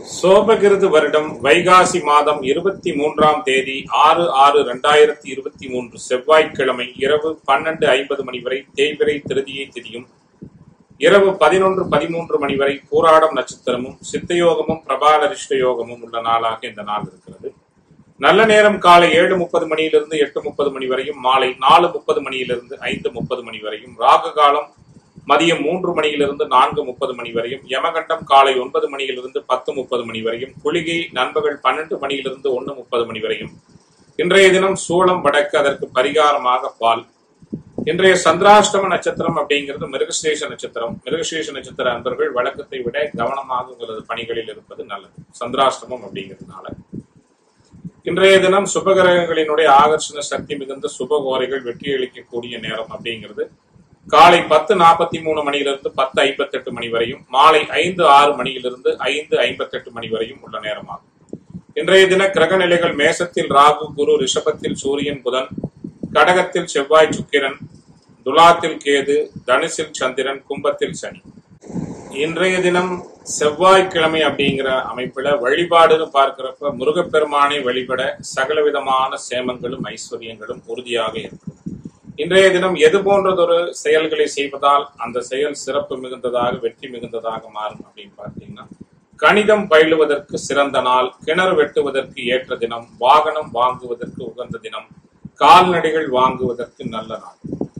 சோபகிருது வருடம் வைகாசி மாதம் இருபத்தி மூன்றாம் தேதி ஆறு ஆறு இரண்டாயிரத்தி இருபத்தி மூன்று செவ்வாய்க்கிழமை இரவு பன்னெண்டு ஐம்பது மணி வரை தேய்பிரை திருதியை திதியும் இரவு பதினொன்று பதிமூன்று மணி வரை பூராடம் நட்சத்திரமும் சித்தயோகமும் பிரபாலரிஷ்ட யோகமும் உள்ள நாளாக இந்த நாள் இருக்கிறது நல்ல நேரம் காலை ஏழு முப்பது மணியிலிருந்து எட்டு முப்பது மணி வரையும் மாலை நாலு முப்பது மணியிலிருந்து ஐந்து முப்பது மணி வரையும் ராகு காலம் மதியம் மூன்று மணியிலிருந்து நான்கு முப்பது மணி வரையும் யமகண்டம் காலை ஒன்பது மணியிலிருந்து பத்து முப்பது மணி வரையும் குளிகை நண்பகல் பன்னெண்டு மணியிலிருந்து ஒன்று முப்பது மணி வரையும் இன்றைய தினம் சூளம் வடக்கு அதற்கு பரிகாரமாக பால் இன்றைய சந்திராஷ்டம நட்சத்திரம் அப்படிங்கிறது மிருகசேஷ நட்சத்திரம் மிருகசேஷ நட்சத்திர அன்பர்கள் வழக்கத்தை விட கவனமாக உங்களது பணிகளில் இருப்பது நல்லது சந்திராஷ்டமம் அப்படிங்கிறதுனால இன்றைய தினம் சுபகிரகங்களினுடைய ஆகர்ஷண சக்தி மிகுந்த சுபகோரைகள் வெற்றியளிக்கக்கூடிய நேரம் அப்படிங்கிறது காலை பத்து நாற்பத்தி மூணு மணியிலிருந்து பத்து ஐம்பத்தெட்டு மணி வரையும் மாலை ஐந்து ஆறு மணியிலிருந்து ஐந்து ஐம்பத்தெட்டு மணி வரையும் உள்ள நேரமாகும் இன்றைய தின கிரக நிலைகள் மேசத்தில் ராகு குரு ரிஷபத்தில் சூரியன் புதன் கடகத்தில் செவ்வாய் சுக்கிரன் துலாத்தில் கேது தனுசில் சந்திரன் கும்பத்தில் சனி இன்றைய தினம் செவ்வாய்க்கிழமை அப்படிங்கிற அமைப்புல வழிபாடுன்னு பார்க்கிறப்ப முருகப்பெருமானை வழிபட சகலவிதமான சேமங்களும் ஐஸ்வர்யங்களும் உறுதியாக ஏற்படும் இன்றைய தினம் எது போன்றதொரு செயல்களை செய்வதால் அந்த செயல் சிறப்பு மிகுந்ததாக வெற்றி மிகுந்ததாக மாறும் அப்படின்னு பார்த்தீங்கன்னா கணிதம் பயிலுவதற்கு சிறந்த நாள் கிணறு வெட்டுவதற்கு ஏற்ற தினம் வாகனம் வாங்குவதற்கு உகந்த தினம் கால்நடைகள் வாங்குவதற்கு நல்ல நாள்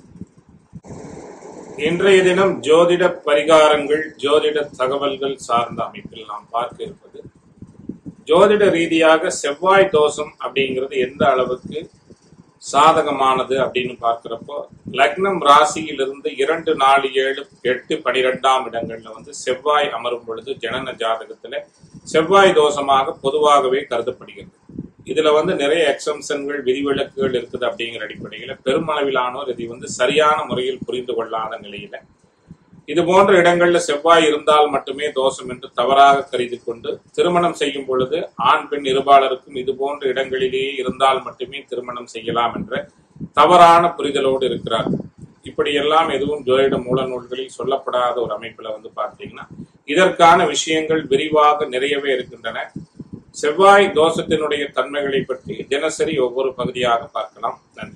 இன்றைய தினம் ஜோதிட பரிகாரங்கள் ஜோதிட தகவல்கள் சார்ந்த அமைப்பில் நாம் பார்க்க இருப்பது ஜோதிட ரீதியாக செவ்வாய் தோஷம் அப்படிங்கிறது எந்த அளவுக்கு சாதகமானது அப்படின்னு பார்க்கிறப்போ லக்னம் ராசியிலிருந்து இரண்டு நாலு ஏழு எட்டு பனிரெண்டாம் இடங்கள்ல வந்து செவ்வாய் அமரும் பொழுது ஜனன ஜாதகத்துல செவ்வாய் தோஷமாக பொதுவாகவே கருதப்படுகிறது இதுல வந்து நிறைய எக்ஸம்ஷன்கள் விதிவிலக்குகள் இருக்குது அப்படிங்கிற அடிப்படையில பெருமளவிலானோர் இதை வந்து சரியான முறையில் புரிந்து கொள்ளாத நிலையில இது போன்ற இடங்கள்ல செவ்வாய் இருந்தால் மட்டுமே தோஷம் என்று தவறாக கருதி கொண்டு திருமணம் செய்யும் பொழுது ஆண் பெண் இருபாலருக்கும் இது போன்ற இடங்களிலேயே இருந்தால் மட்டுமே திருமணம் செய்யலாம் என்ற தவறான புரிதலோடு இருக்கிறார் இப்படியெல்லாம் எதுவும் ஜோதிட மூல நூல்களில் சொல்லப்படாத ஒரு அமைப்புல வந்து பார்த்தீங்கன்னா இதற்கான விஷயங்கள் விரிவாக நிறையவே இருக்கின்றன செவ்வாய் தோஷத்தினுடைய தன்மைகளை பற்றி தினசரி ஒவ்வொரு பகுதியாக பார்க்கலாம் நன்றி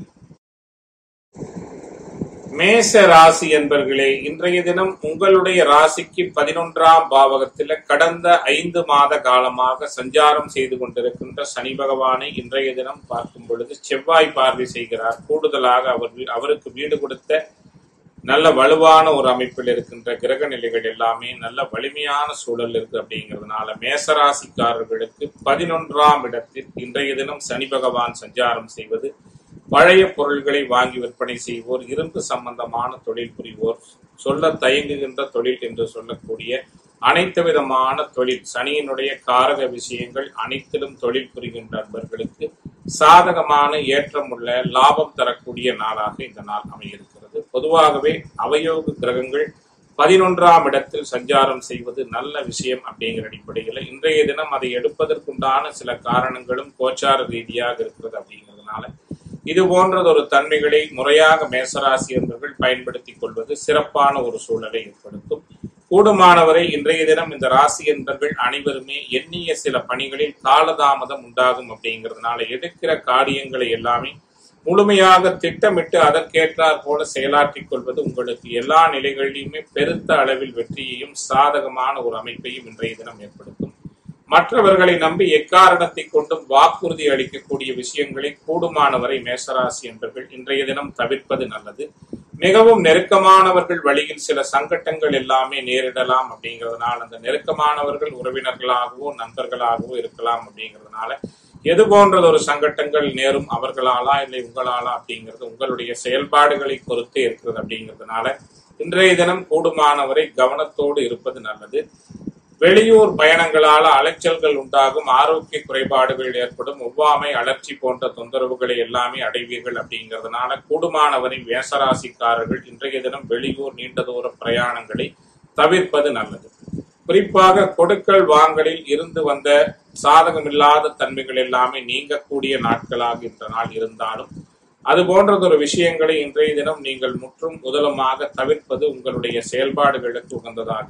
மேச ராசி என்பர்களே இன்றைய தினம் உங்களுடைய ராசிக்கு பதினொன்றாம் பாவகத்தில் கடந்த ஐந்து மாத காலமாக சஞ்சாரம் செய்து கொண்டிருக்கின்ற சனி பகவானை இன்றைய தினம் பார்க்கும் பொழுது செவ்வாய் பார்வை செய்கிறார் கூடுதலாக அவர் அவருக்கு வீடு கொடுத்த நல்ல வலுவான ஒரு அமைப்பில் இருக்கின்ற கிரக நிலைகள் எல்லாமே நல்ல வலிமையான சூழல் இருக்கு அப்படிங்கிறதுனால மேசராசிக்காரர்களுக்கு பதினொன்றாம் இடத்தில் இன்றைய தினம் சனி பகவான் சஞ்சாரம் செய்வது பழைய பொருள்களை வாங்கி விற்பனை செய்வோர் இரும்பு சம்பந்தமான தொழில் புரிவோர் சொல்ல தயங்குகின்ற தொழில் என்று சொல்லக்கூடிய அனைத்து விதமான தொழில் சனியினுடைய காரக விஷயங்கள் அனைத்திலும் தொழில் புரிகின்ற நண்பர்களுக்கு சாதகமான ஏற்றம் உள்ள லாபம் தரக்கூடிய நாளாக இந்த நாள் அமையிருக்கிறது பொதுவாகவே அவயோக கிரகங்கள் பதினொன்றாம் இடத்தில் சஞ்சாரம் செய்வது நல்ல விஷயம் அப்படிங்கிற அடிப்படையில் இன்றைய தினம் அதை எடுப்பதற்குண்டான சில காரணங்களும் கோச்சார ரீதியாக இருக்கிறது அப்படிங்கிறதுனால இது போன்றதொரு தன்மைகளை முறையாக மேசராசி என்பவர்கள் பயன்படுத்திக் கொள்வது சிறப்பான ஒரு சூழலை ஏற்படுத்தும் கூடுமானவரை இன்றைய தினம் இந்த ராசி என்பர்கள் அனைவருமே எண்ணிய சில பணிகளில் காலதாமதம் உண்டாகும் அப்படிங்கிறதுனால எடுக்கிற காரியங்களை எல்லாமே முழுமையாக திட்டமிட்டு அதற்கேற்றாற் போல செயலாற்றிக் கொள்வது உங்களுக்கு எல்லா நிலைகளிலுமே பெருத்த அளவில் வெற்றியையும் சாதகமான ஒரு அமைப்பையும் இன்றைய தினம் ஏற்படுத்தும் மற்றவர்களை நம்பி எக்காரணத்தை கொண்டும் வாக்குறுதி அளிக்கக்கூடிய விஷயங்களை கூடுமானவரை மேசராசி என்பர்கள் இன்றைய தினம் தவிர்ப்பது நல்லது மிகவும் நெருக்கமானவர்கள் வழியில் சில சங்கட்டங்கள் எல்லாமே நேரிடலாம் அப்படிங்கிறதுனால அந்த நெருக்கமானவர்கள் உறவினர்களாகவோ நண்பர்களாகவோ இருக்கலாம் அப்படிங்கிறதுனால எது போன்றது ஒரு சங்கட்டங்கள் நேரும் அவர்களாலா இல்லை உங்களாலா அப்படிங்கிறது உங்களுடைய செயல்பாடுகளை பொறுத்தே இருக்கிறது அப்படிங்கிறதுனால இன்றைய தினம் கூடுமானவரை கவனத்தோடு இருப்பது நல்லது வெளியூர் பயணங்களால அலைச்சல்கள் உண்டாகும் ஆரோக்கிய குறைபாடுகள் ஏற்படும் ஒவ்வாமை அலர்ச்சி போன்ற தொந்தரவுகளை எல்லாமே அடைவீர்கள் அப்படிங்கிறதுனால கூடுமானவரை வேசராசிக்காரர்கள் இன்றைய தினம் வெளியூர் நீண்ட தூர பிரயாணங்களை தவிர்ப்பது நல்லது குறிப்பாக கொடுக்கல் வாங்கலில் இருந்து வந்த சாதகமில்லாத தன்மைகள் எல்லாமே நீங்கக்கூடிய நாட்களாக இந்த நாள் இருந்தாலும் அது போன்றதொரு விஷயங்களை இன்றைய தினம் நீங்கள் முற்றும் முதலுமாக தவிர்ப்பது உங்களுடைய செயல்பாடுகளுக்கு உகந்ததாக இருக்கும்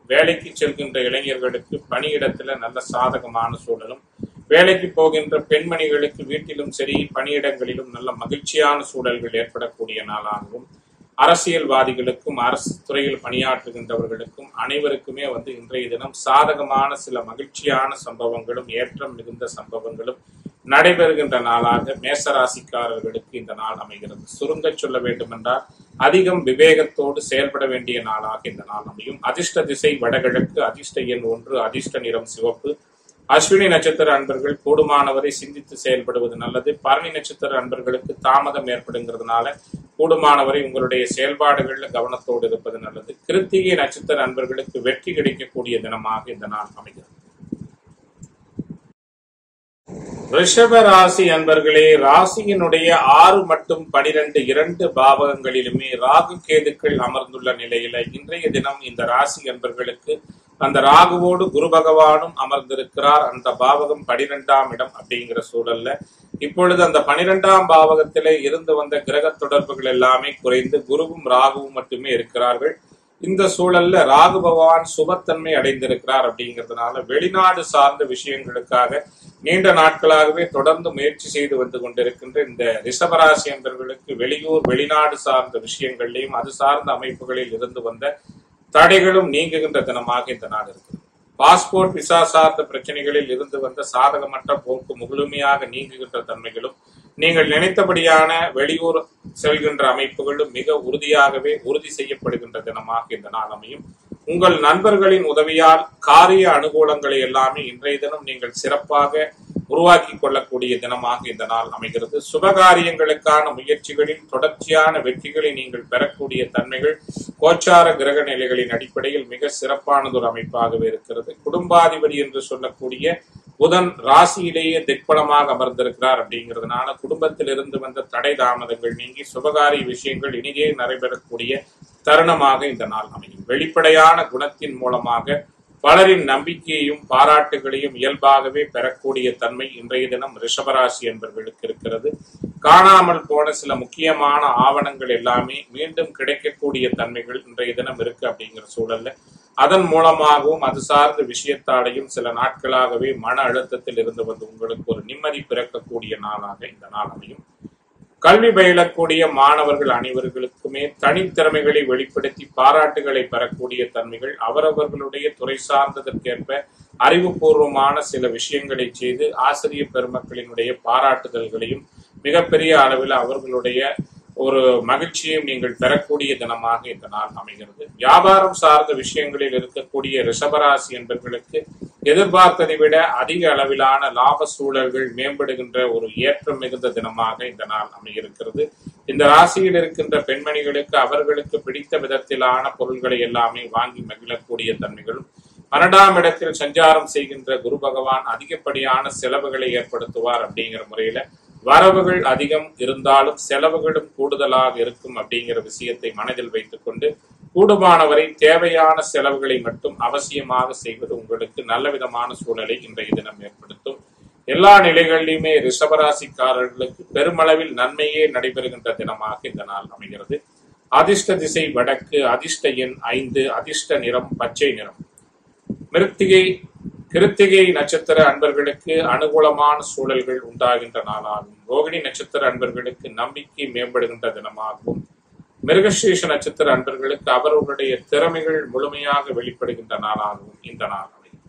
வேலைக்கு செல்கின்ற இளைஞர்களுக்கு பணியிடத்துல நல்ல சாதகமான சூழலும் வேலைக்கு போகின்ற பெண்மணிகளுக்கு வீட்டிலும் சரி பணியிடங்களிலும் நல்ல மகிழ்ச்சியான சூழல்கள் ஏற்படக்கூடிய நாளாகவும் அரசியல்வாதிகளுக்கும் அரசு துறையில் பணியாற்றுகின்றவர்களுக்கும் அனைவருக்குமே வந்து இன்றைய தினம் சாதகமான சில மகிழ்ச்சியான சம்பவங்களும் ஏற்றம் மிகுந்த சம்பவங்களும் நடைபெறுகின்ற நாளாக மேசராசிக்காரர்களுக்கு இந்த நாள் அமைகிறது சுருங்க சொல்ல வேண்டுமென்றால் அதிகம் விவேகத்தோடு செயல்பட வேண்டிய நாளாக இந்த நாள் அமையும் அதிர்ஷ்ட திசை வடகிழக்கு அதிர்ஷ்ட எண் ஒன்று அதிர்ஷ்ட நிறம் சிவப்பு அஸ்வினி நட்சத்திர அன்பர்கள் கூடுமானவரை சிந்தித்து செயல்படுவது நல்லது பரணி நட்சத்திர அன்பர்களுக்கு தாமதம் ஏற்படுங்கிறதுனால கூடுமானவரை உங்களுடைய செயல்பாடுகள்ல கவனத்தோடு இருப்பது நல்லது கிருத்திகை நட்சத்திர அன்பர்களுக்கு வெற்றி கிடைக்கக்கூடிய தினமாக இந்த நாள் அமைகிறது ரிஷப ராசி அன்பர்களே ராசியினுடைய ஆறு மற்றும் பனிரெண்டு இரண்டு பாவகங்களிலுமே ராகு கேதுக்கள் அமர்ந்துள்ள நிலையில இன்றைய தினம் இந்த ராசி அன்பர்களுக்கு அந்த ராகுவோடு குரு பகவானும் அமர்ந்திருக்கிறார் அந்த பாவகம் பனிரெண்டாம் இடம் அப்படிங்கிற சூழல்ல இப்பொழுது அந்த பனிரெண்டாம் பாவகத்திலே இருந்து வந்த கிரக தொடர்புகள் எல்லாமே குறைந்து குருவும் ராகுவும் மட்டுமே இருக்கிறார்கள் இந்த சூழல்ல ராகு பகவான் சுபத்தன்மை அடைந்திருக்கிறார் அப்படிங்கிறதுனால வெளிநாடு சார்ந்த விஷயங்களுக்காக நீண்ட நாட்களாகவே தொடர்ந்து முயற்சி செய்து வந்து கொண்டிருக்கின்ற இந்த ரிஷபராசி என்பவர்களுக்கு வெளியூர் வெளிநாடு சார்ந்த விஷயங்கள்லையும் அது சார்ந்த அமைப்புகளில் இருந்து வந்த தடைகளும் நீங்குகின்ற தினமாக இந்த நாள் இருக்கிறது பாஸ்போர்ட் விசா சார்ந்த பிரச்சனைகளில் இருந்து வந்த சாதகமற்ற போக்கு முழுமையாக நீங்குகின்ற தன்மைகளும் நீங்கள் நினைத்தபடியான வெளியூர் செல்கின்ற அமைப்புகளும் மிக உறுதியாகவே உறுதி செய்யப்படுகின்ற தினமாக இந்த நாள் அமையும் உங்கள் நண்பர்களின் உதவியால் காரிய அனுகூலங்களை எல்லாமே இன்றைய தினம் நீங்கள் சிறப்பாக உருவாக்கி கொள்ளக்கூடிய தினமாக இந்த நாள் அமைகிறது சுபகாரியங்களுக்கான முயற்சிகளில் தொடர்ச்சியான வெற்றிகளை நீங்கள் பெறக்கூடிய தன்மைகள் கோச்சார கிரக நிலைகளின் அடிப்படையில் மிக சிறப்பானதொரு அமைப்பாகவே இருக்கிறது குடும்பாதிபதி என்று சொல்லக்கூடிய புதன் ராசியிலேயே திக்பலமாக அமர்ந்திருக்கிறார் அப்படிங்கிறதுனால குடும்பத்தில் இருந்து வந்த தடை தாமதங்கள் நீங்கி சுபகாரிய விஷயங்கள் இனிதே நடைபெறக்கூடிய தருணமாக இந்த நாள் அமையும் வெளிப்படையான குணத்தின் மூலமாக பலரின் நம்பிக்கையையும் பாராட்டுகளையும் இயல்பாகவே பெறக்கூடிய தன்மை இன்றைய தினம் ரிஷபராசி என்பவர்களுக்கு இருக்கிறது காணாமல் போன சில முக்கியமான ஆவணங்கள் எல்லாமே மீண்டும் கிடைக்கக்கூடிய தன்மைகள் இன்றைய தினம் இருக்கு அப்படிங்கிற சூழல்ல அதன் மூலமாகவும் அது சார்ந்த விஷயத்தாலையும் சில நாட்களாகவே மன அழுத்தத்தில் இருந்து வந்து உங்களுக்கு ஒரு நிம்மதி பிறக்கக்கூடிய நாளாக இந்த நாள் அமையும் கல்வி பயிலக்கூடிய மாணவர்கள் அனைவர்களுக்குமே தனித்திறமைகளை வெளிப்படுத்தி பாராட்டுகளை பெறக்கூடிய தன்மைகள் அவரவர்களுடைய துறை சார்ந்ததற்கேற்ப அறிவுபூர்வமான சில விஷயங்களை செய்து ஆசிரியர் பெருமக்களினுடைய பாராட்டுதல்களையும் மிகப்பெரிய அளவில் அவர்களுடைய ஒரு மகிழ்ச்சியும் நீங்கள் பெறக்கூடிய தினமாக இந்த நாள் அமைகிறது வியாபாரம் சார்ந்த விஷயங்களில் இருக்கக்கூடிய ரிஷபராசி என்பவர்களுக்கு எதிர்பார்த்ததை விட அதிக அளவிலான லாப சூழல்கள் மேம்படுகின்ற ஒரு ஏற்றம் மிகுந்த தினமாக இந்த நாள் அமைகிறது இந்த ராசியில் இருக்கின்ற பெண்மணிகளுக்கு அவர்களுக்கு பிடித்த விதத்திலான பொருள்களை எல்லாமே வாங்கி மகிழக்கூடிய தன்மைகளும் பன்னெண்டாம் இடத்தில் சஞ்சாரம் செய்கின்ற குரு பகவான் அதிகப்படியான செலவுகளை ஏற்படுத்துவார் அப்படிங்கிற முறையில வரவுகள் அதிகம் இருந்தாலும் செலவுகளும் கூடுதலாக இருக்கும் அப்படிங்கிற விஷயத்தை மனதில் வைத்துக்கொண்டு கூடுமானவரை தேவையான செலவுகளை மட்டும் அவசியமாக செய்வது உங்களுக்கு நல்ல விதமான சூழலை இன்றைய தினம் ஏற்படுத்தும் எல்லா நிலைகளிலுமே ரிஷபராசிக்காரர்களுக்கு பெருமளவில் நன்மையே நடைபெறுகின்ற தினமாக இந்த நாள் அமைகிறது அதிர்ஷ்ட திசை வடக்கு அதிர்ஷ்ட எண் ஐந்து அதிர்ஷ்ட நிறம் பச்சை நிறம் மிருத்திகை கிருத்திகை நட்சத்திர அன்பர்களுக்கு அனுகூலமான சூழல்கள் உண்டாகின்ற நாளாகும் ரோகிணி நட்சத்திர அன்பர்களுக்கு நம்பிக்கை மேம்படுகின்ற தினமாகவும் மிருகசீஷ நட்சத்திர அன்பர்களுக்கு அவர்களுடைய திறமைகள் முழுமையாக வெளிப்படுகின்ற நாளாகவும் இந்த நாள் அமையும்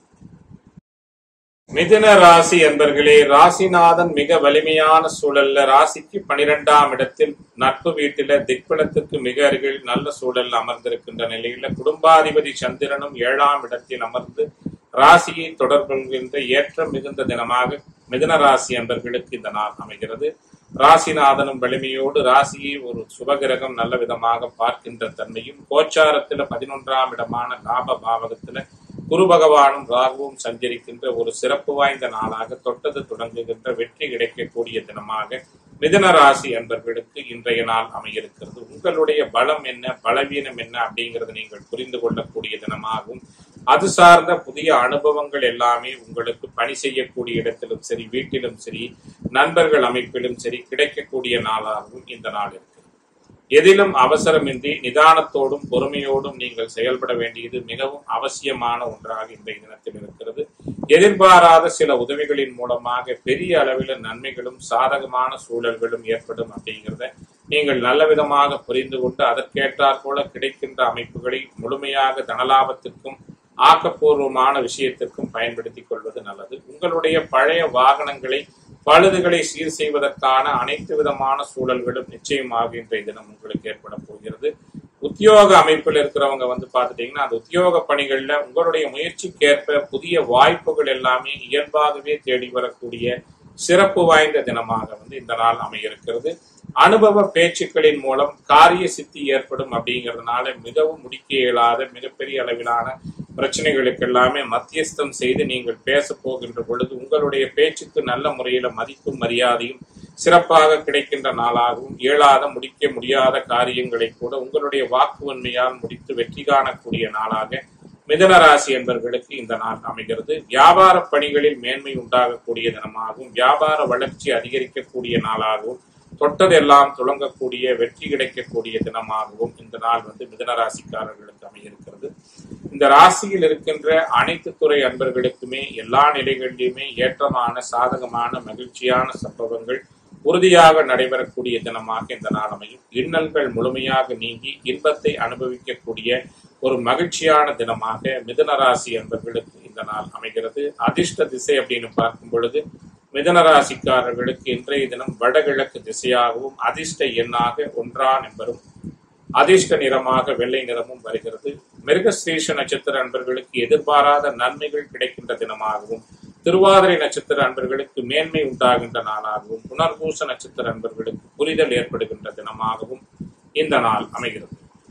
மிதுன ராசி அன்பர்களே ராசிநாதன் மிக வலிமையான சூழல்ல ராசிக்கு பனிரெண்டாம் இடத்தில் நட்பு வீட்டில திக்பலத்துக்கு மிக அருகில் நல்ல சூழல் அமர்ந்திருக்கின்ற நிலையில குடும்பாதிபதி சந்திரனும் ஏழாம் இடத்தில் அமர்ந்து ராசியை தொடர்புகின்ற ஏற்றம் மிகுந்த தினமாக மிதுன ராசி அன்பர்களுக்கு இந்த நாள் அமைகிறது ராசிநாதனும் வலிமையோடு ராசியை ஒரு சுபகிரகம் நல்ல விதமாக பார்க்கின்ற தன்மையும் கோச்சாரத்துல பதினொன்றாம் இடமான லாப பாவகத்துல குரு பகவானும் ராகுவும் சஞ்சரிக்கின்ற ஒரு சிறப்பு வாய்ந்த நாளாக தொட்டது தொடங்குகின்ற வெற்றி கிடைக்கக்கூடிய தினமாக மிதுன ராசி அன்பர்களுக்கு இன்றைய நாள் அமையிருக்கிறது உங்களுடைய பலம் என்ன பலவீனம் என்ன அப்படிங்கறத நீங்கள் புரிந்து கொள்ளக்கூடிய தினமாகவும் அது சார்ந்த புதிய அனுபவங்கள் எல்லாமே உங்களுக்கு பணி செய்யக்கூடிய இடத்திலும் சரி வீட்டிலும் சரி நண்பர்கள் அமைப்பிலும் சரி கிடைக்கக்கூடிய நாளாகவும் இந்த நாள் இருக்கிறது எதிலும் அவசரமின்றி நிதானத்தோடும் பொறுமையோடும் நீங்கள் செயல்பட வேண்டியது மிகவும் அவசியமான ஒன்றாக இன்றைய தினத்தில் இருக்கிறது எதிர்பாராத சில உதவிகளின் மூலமாக பெரிய அளவில் நன்மைகளும் சாதகமான சூழல்களும் ஏற்படும் அப்படிங்கிறத நீங்கள் நல்ல விதமாக புரிந்து கொண்டு அதற்கேற்றாற் போல கிடைக்கின்ற அமைப்புகளை முழுமையாக தனலாபத்திற்கும் ஆக்கப்பூர்வமான விஷயத்திற்கும் பயன்படுத்திக் கொள்வது நல்லது உங்களுடைய பழைய வாகனங்களை பழுதுகளை சீர் செய்வதற்கான அனைத்து விதமான சூழல்களும் நிச்சயமாக இன்றைய தினம் உங்களுக்கு ஏற்பட போகிறது உத்தியோக அமைப்பில் இருக்கிறவங்க வந்து பார்த்துட்டீங்கன்னா அந்த உத்தியோக பணிகள்ல உங்களுடைய முயற்சிக்கேற்ப புதிய வாய்ப்புகள் எல்லாமே இயல்பாகவே தேடி வரக்கூடிய சிறப்பு வாய்ந்த தினமாக வந்து இந்த நாள் அமையிருக்கிறது அனுபவ பேச்சுக்களின் மூலம் காரிய சித்தி ஏற்படும் அப்படிங்கிறதுனால மிகவும் முடிக்க இயலாத மிகப்பெரிய அளவிலான பிரச்சனைகளுக்கு எல்லாமே மத்தியஸ்தம் செய்து நீங்கள் பேச போகின்ற பொழுது உங்களுடைய பேச்சுக்கு நல்ல முறையில மதிப்பும் மரியாதையும் சிறப்பாக கிடைக்கின்ற நாளாகவும் இயலாத முடிக்க முடியாத காரியங்களை கூட உங்களுடைய வாக்குவன்மையால் முடித்து வெற்றி காணக்கூடிய நாளாக மிதன ராசி என்பவர்களுக்கு இந்த நாள் அமைகிறது வியாபார பணிகளில் மேன்மை உண்டாகக்கூடிய தினமாகவும் வியாபார வளர்ச்சி அதிகரிக்கக்கூடிய நாளாகவும் தொட்டதெல்லாம் துளங்கக்கூடிய வெற்றி கிடைக்கக்கூடிய தினமாகவும் இந்த நாள் வந்து மிதன ராசிக்காரர்களுக்கு அமையிருக்கிறது இந்த ராசியில் இருக்கின்ற அனைத்து துறை அன்பர்களுக்குமே எல்லா நிலைகளிலுமே ஏற்றமான சாதகமான மகிழ்ச்சியான சம்பவங்கள் உறுதியாக நடைபெறக்கூடிய தினமாக இந்த நாள் அமையும் இன்னல்கள் முழுமையாக நீங்கி இன்பத்தை அனுபவிக்கக்கூடிய ஒரு மகிழ்ச்சியான தினமாக மிதுன ராசி என்பவர்களுக்கு இந்த நாள் அமைகிறது அதிர்ஷ்ட திசை அப்படின்னு பார்க்கும் பொழுது மிதன ராசிக்காரர்களுக்கு இன்றைய தினம் வடகிழக்கு திசையாகவும் அதிர்ஷ்ட எண்ணாக ஒன்றா நம்பரும் அதிர்ஷ்ட நிறமாக வெள்ளை நிறமும் வருகிறது மிருகஸ்ரீஷ நட்சத்திர அன்பர்களுக்கு எதிர்பாராத நன்மைகள் கிடைக்கின்ற தினமாகவும் திருவாதிரை நட்சத்திர அன்பர்களுக்கு மேன்மை உண்டாகின்ற நாளாகவும் புனர்பூச நட்சத்திர அன்பர்களுக்கு புரிதல் ஏற்படுகின்ற தினமாகவும் இந்த நாள் அமைகிறது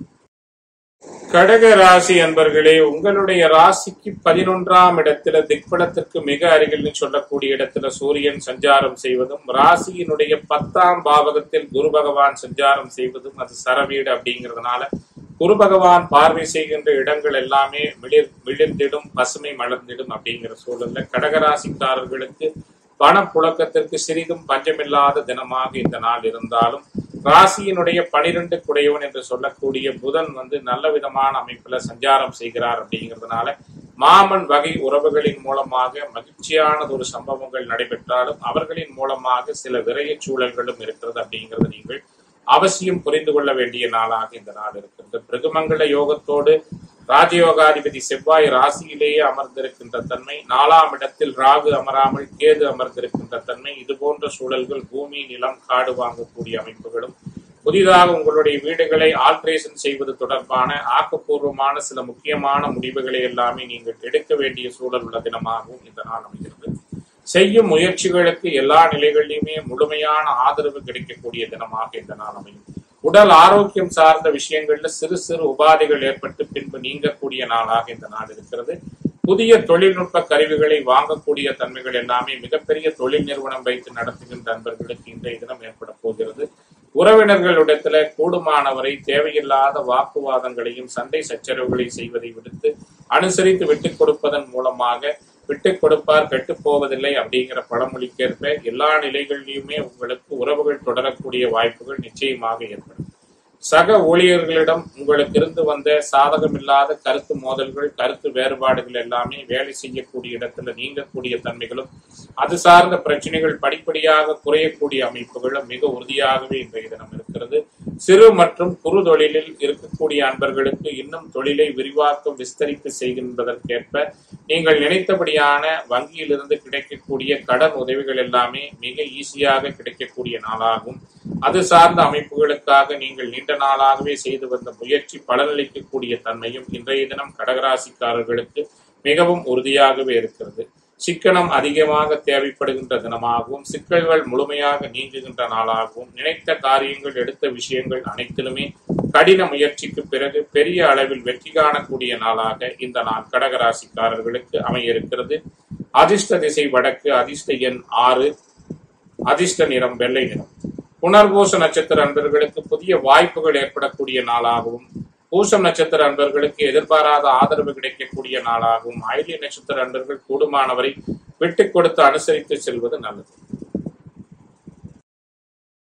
கடக ராசி அன்பர்களே உங்களுடைய ராசிக்கு பதினொன்றாம் இடத்துல திக்பலத்திற்கு மிக அருகில் சொல்லக்கூடிய இடத்துல சூரியன் சஞ்சாரம் செய்வதும் ராசியினுடைய பத்தாம் பாவகத்தில் குரு பகவான் சஞ்சாரம் செய்வதும் அது சரவீடு அப்படிங்கிறதுனால குரு பகவான் பார்வை செய்கின்ற இடங்கள் எல்லாமே மிளிர் மிளிர்ந்திடும் பசுமை மலர்ந்திடும் அப்படிங்கிற சூழல்ல கடகராசிக்காரர்களுக்கு பணப்புழக்கத்திற்கு சிறிதும் பஞ்சமில்லாத தினமாக இந்த நாள் இருந்தாலும் ராசியினுடைய பனிரெண்டு குடையவன் என்று சொல்லக்கூடிய புதன் வந்து நல்ல விதமான அமைப்புல சஞ்சாரம் செய்கிறார் அப்படிங்கிறதுனால மாமன் வகை உறவுகளின் மூலமாக மகிழ்ச்சியானது ஒரு சம்பவங்கள் நடைபெற்றாலும் அவர்களின் மூலமாக சில விரைய சூழல்களும் இருக்கிறது அப்படிங்கிறது நீங்கள் அவசியம் புரிந்து கொள்ள வேண்டிய நாளாக இந்த நாள் இருக்கிறது பிரகுமங்கள யோகத்தோடு ராஜயோகாதிபதி செவ்வாய் ராசியிலேயே அமர்ந்திருக்கின்ற தன்மை நாலாம் இடத்தில் ராகு அமராமல் கேது அமர்ந்திருக்கின்ற தன்மை இது போன்ற சூழல்கள் பூமி நிலம் காடு வாங்கக்கூடிய அமைப்புகளும் புதிதாக உங்களுடைய வீடுகளை ஆல்ட்ரேஷன் செய்வது தொடர்பான ஆக்கப்பூர்வமான சில முக்கியமான முடிவுகளை எல்லாமே நீங்கள் எடுக்க வேண்டிய சூழல் உள்ள தினமாகவும் இந்த நாள் அமைகிறது செய்யும் முயற்சிகளுக்கு எல்லா நிலைகளிலுமே முழுமையான ஆதரவு கிடைக்கக்கூடிய தினமாக இந்த நாள் அமையும் உடல் ஆரோக்கியம் சார்ந்த விஷயங்கள்ல சிறு சிறு உபாதைகள் ஏற்பட்டு பின்பு நீங்கக்கூடிய நாளாக இந்த நாள் இருக்கிறது புதிய தொழில்நுட்ப கருவிகளை வாங்கக்கூடிய தன்மைகள் எல்லாமே மிகப்பெரிய தொழில் நிறுவனம் வைத்து நடத்துகின்ற நண்பர்களுக்கு இன்றைய தினம் ஏற்பட போகிறது உறவினர்களிடத்துல கூடுமானவரை தேவையில்லாத வாக்குவாதங்களையும் சண்டை சச்சரவுகளை செய்வதை விடுத்து அனுசரித்து விட்டுக் கொடுப்பதன் மூலமாக விட்டுக் கொடுப்பார் கெட்டுப் போவதில்லை அப்படிங்கிற பழமொழிக்கேற்ப எல்லா நிலைகளிலுமே உங்களுக்கு உறவுகள் தொடரக்கூடிய வாய்ப்புகள் நிச்சயமாக ஏற்படும் சக ஊழியர்களிடம் உங்களுக்கு இருந்து வந்த சாதகமில்லாத கருத்து மோதல்கள் கருத்து வேறுபாடுகள் எல்லாமே வேலை செய்யக்கூடிய இடத்துல நீங்கக்கூடிய தன்மைகளும் அது சார்ந்த பிரச்சனைகள் படிப்படியாக குறையக்கூடிய அமைப்புகளும் மிக உறுதியாகவே இன்றைய தினம் இருக்கிறது சிறு மற்றும் குறு தொழிலில் இருக்கக்கூடிய அன்பர்களுக்கு இன்னும் தொழிலை விரிவாக்கம் விஸ்தரித்து செய்கின்றதற்கேற்ப நீங்கள் நினைத்தபடியான வங்கியிலிருந்து கிடைக்கக்கூடிய கடன் உதவிகள் எல்லாமே மிக ஈஸியாக கிடைக்கக்கூடிய நாளாகும் அது சார்ந்த அமைப்புகளுக்காக நீங்கள் நீண்ட நாளாகவே செய்து வந்த முயற்சி பலனளிக்கக்கூடிய தன்மையும் இன்றைய தினம் கடகராசிக்காரர்களுக்கு மிகவும் உறுதியாகவே இருக்கிறது சிக்கனம் அதிகமாக தேவைப்படுகின்ற தினமாகவும் சிக்கல்கள் முழுமையாக நீங்குகின்ற நாளாகவும் நினைத்த காரியங்கள் எடுத்த விஷயங்கள் அனைத்திலுமே கடின முயற்சிக்கு பிறகு பெரிய அளவில் வெற்றி காணக்கூடிய நாளாக இந்த நாள் கடகராசிக்காரர்களுக்கு அமைய இருக்கிறது அதிர்ஷ்ட திசை வடக்கு அதிர்ஷ்ட எண் ஆறு அதிர்ஷ்ட நிறம் வெள்ளை நிறம் புனர்பூச நட்சத்திர அன்பர்களுக்கு புதிய வாய்ப்புகள் ஏற்படக்கூடிய நாளாகவும் பூசம் நட்சத்திர அன்பர்களுக்கு எதிர்பாராத ஆதரவு கிடைக்கக்கூடிய நாளாகவும் ஐலிய நட்சத்திர அன்பர்கள் கூடுமானவரை விட்டுக் கொடுத்து அனுசரித்து செல்வது நல்லது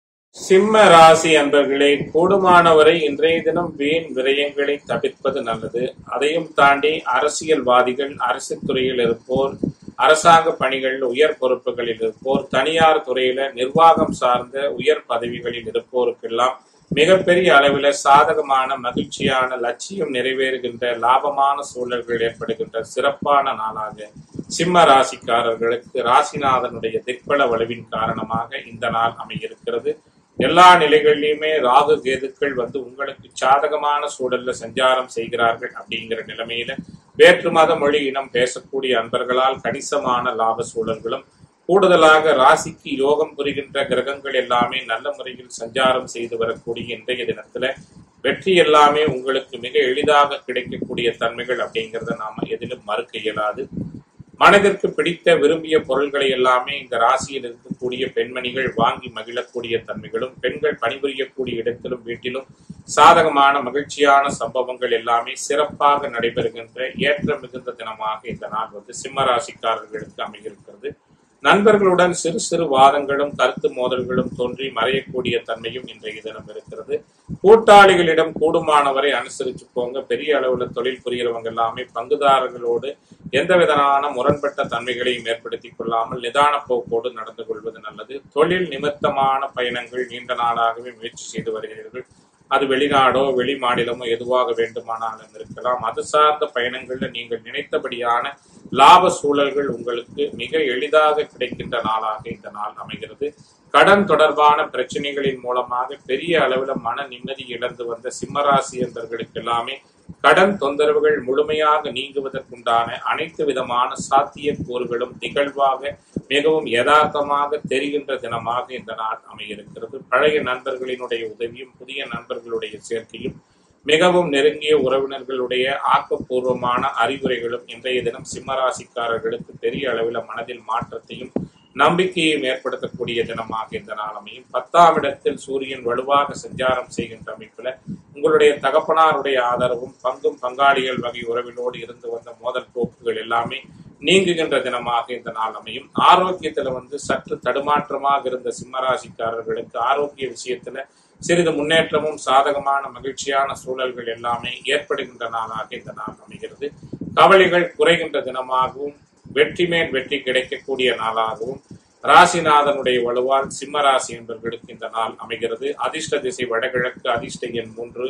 சிம்ம ராசி அன்பர்களே கூடுமானவரை இன்றைய தினம் வீண் விரயங்களை தவிர்ப்பது நல்லது அதையும் தாண்டி அரசியல்வாதிகள் அரசு துறையில் இருப்போர் அரசாங்க பணிகளில் உயர் பொறுப்புகளில் இருப்போர் தனியார் துறையில நிர்வாகம் சார்ந்த உயர் பதவிகளில் இருப்போருக்கெல்லாம் மிகப்பெரிய அளவில் சாதகமான மகிழ்ச்சியான லட்சியம் நிறைவேறுகின்ற லாபமான சூழல்கள் ஏற்படுகின்ற சிறப்பான நாளாக சிம்ம ராசிக்காரர்களுக்கு ராசிநாதனுடைய திக்பல வலுவின் காரணமாக இந்த நாள் அமையிருக்கிறது எல்லா நிலைகளிலுமே ராகு கேதுக்கள் வந்து உங்களுக்கு சாதகமான சூழல்ல சஞ்சாரம் செய்கிறார்கள் அப்படிங்கிற நிலைமையில வேற்று மத மொழி இனம் பேசக்கூடிய அன்பர்களால் கணிசமான லாப சூழல்களும் கூடுதலாக ராசிக்கு யோகம் புரிகின்ற கிரகங்கள் எல்லாமே நல்ல முறையில் சஞ்சாரம் செய்து வரக்கூடிய இன்றைய தினத்துல வெற்றி எல்லாமே உங்களுக்கு மிக எளிதாக கிடைக்கக்கூடிய தன்மைகள் அப்படிங்கிறத நாம எதிலும் மறுக்க இயலாது மனதிற்கு பிடித்த விரும்பிய பொருள்களை எல்லாமே இந்த ராசியில் இருக்கக்கூடிய பெண்மணிகள் வாங்கி மகிழக்கூடிய தன்மைகளும் பெண்கள் பணிபுரியக்கூடிய இடத்திலும் வீட்டிலும் சாதகமான மகிழ்ச்சியான சம்பவங்கள் எல்லாமே சிறப்பாக நடைபெறுகின்ற ஏற்ற மிகுந்த தினமாக இந்த நாள் வந்து சிம்ம ராசிக்காரர்களுக்கு அமைகிறது நண்பர்களுடன் சிறு சிறு வாதங்களும் கருத்து மோதல்களும் தோன்றி மறையக்கூடிய தன்மையும் இன்றைய தினம் இருக்கிறது கூட்டாளிகளிடம் கூடுமானவரை அனுசரிச்சு போங்க பெரிய அளவுல தொழில் புரியறவங்க எல்லாமே பங்குதாரர்களோடு எந்த விதமான முரண்பட்ட தன்மைகளையும் ஏற்படுத்திக் கொள்ளாமல் நிதான போக்கோடு நடந்து கொள்வது நல்லது தொழில் நிமித்தமான பயணங்கள் நீண்ட நாளாகவே முயற்சி செய்து வருகிறீர்கள் அது வெளிநாடோ வெளி மாநிலமோ எதுவாக வேண்டுமானாலும் இருக்கலாம் அது சார்ந்த பயணங்கள்ல நீங்கள் நினைத்தபடியான லாப சூழல்கள் உங்களுக்கு மிக எளிதாக கிடைக்கின்ற நாளாக இந்த நாள் அமைகிறது கடன் தொடர்பான பிரச்சனைகளின் மூலமாக பெரிய அளவுல மன நிம்மதி இழந்து வந்த சிம்மராசி என்பவர்களுக்கு எல்லாமே கடன் தொந்தரவுகள் முழுமையாக நீங்குவதற்குண்டான அனைத்து விதமான சாத்திய கூறுகளும் நிகழ்வாக மிகவும் யதார்த்தமாக தெரிகின்ற தினமாக இந்த நாள் அமையிருக்கிறது பழைய நண்பர்களினுடைய உதவியும் புதிய நண்பர்களுடைய சேர்க்கையும் மிகவும் நெருங்கிய உறவினர்களுடைய ஆக்கப்பூர்வமான அறிவுரைகளும் இன்றைய தினம் சிம்மராசிக்காரர்களுக்கு பெரிய அளவில் மனதில் மாற்றத்தையும் நம்பிக்கையும் ஏற்படுத்தக்கூடிய தினமாக இந்த நாள் அமையும் பத்தாம் இடத்தில் சூரியன் வலுவாக சஞ்சாரம் செய்கின்ற அமைப்புல உங்களுடைய தகப்பனாருடைய ஆதரவும் பங்கும் பங்காளிகள் வகை உறவினோடு இருந்து வந்த மோதல் போக்குகள் எல்லாமே நீங்குகின்ற தினமாக இந்த நாள் அமையும் ஆரோக்கியத்துல வந்து சற்று தடுமாற்றமாக இருந்த சிம்மராசிக்காரர்களுக்கு ஆரோக்கிய விஷயத்துல சிறிது முன்னேற்றமும் சாதகமான மகிழ்ச்சியான சூழல்கள் எல்லாமே ஏற்படுகின்ற நாளாக இந்த நாள் அமைகிறது கவலைகள் குறைகின்ற தினமாகவும் வெற்றி மேல் வெற்றி கிடைக்கக்கூடிய நாளாகவும் ராசிநாதனுடைய வலுவால் சிம்ம ராசி என்பவர்களுக்கு இந்த நாள் அமைகிறது அதிர்ஷ்ட திசை வடகிழக்கு அதிர்ஷ்ட எண் மூன்று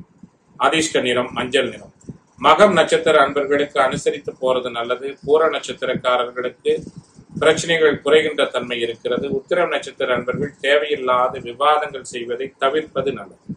அதிர்ஷ்ட நிறம் மஞ்சள் நிறம் மகம் நட்சத்திர அன்பர்களுக்கு அனுசரித்து போறது நல்லது பூர நட்சத்திரக்காரர்களுக்கு பிரச்சனைகள் குறைகின்ற தன்மை இருக்கிறது உத்திரம் நட்சத்திர அன்பர்கள் தேவையில்லாத விவாதங்கள் செய்வதை தவிர்ப்பது நல்லது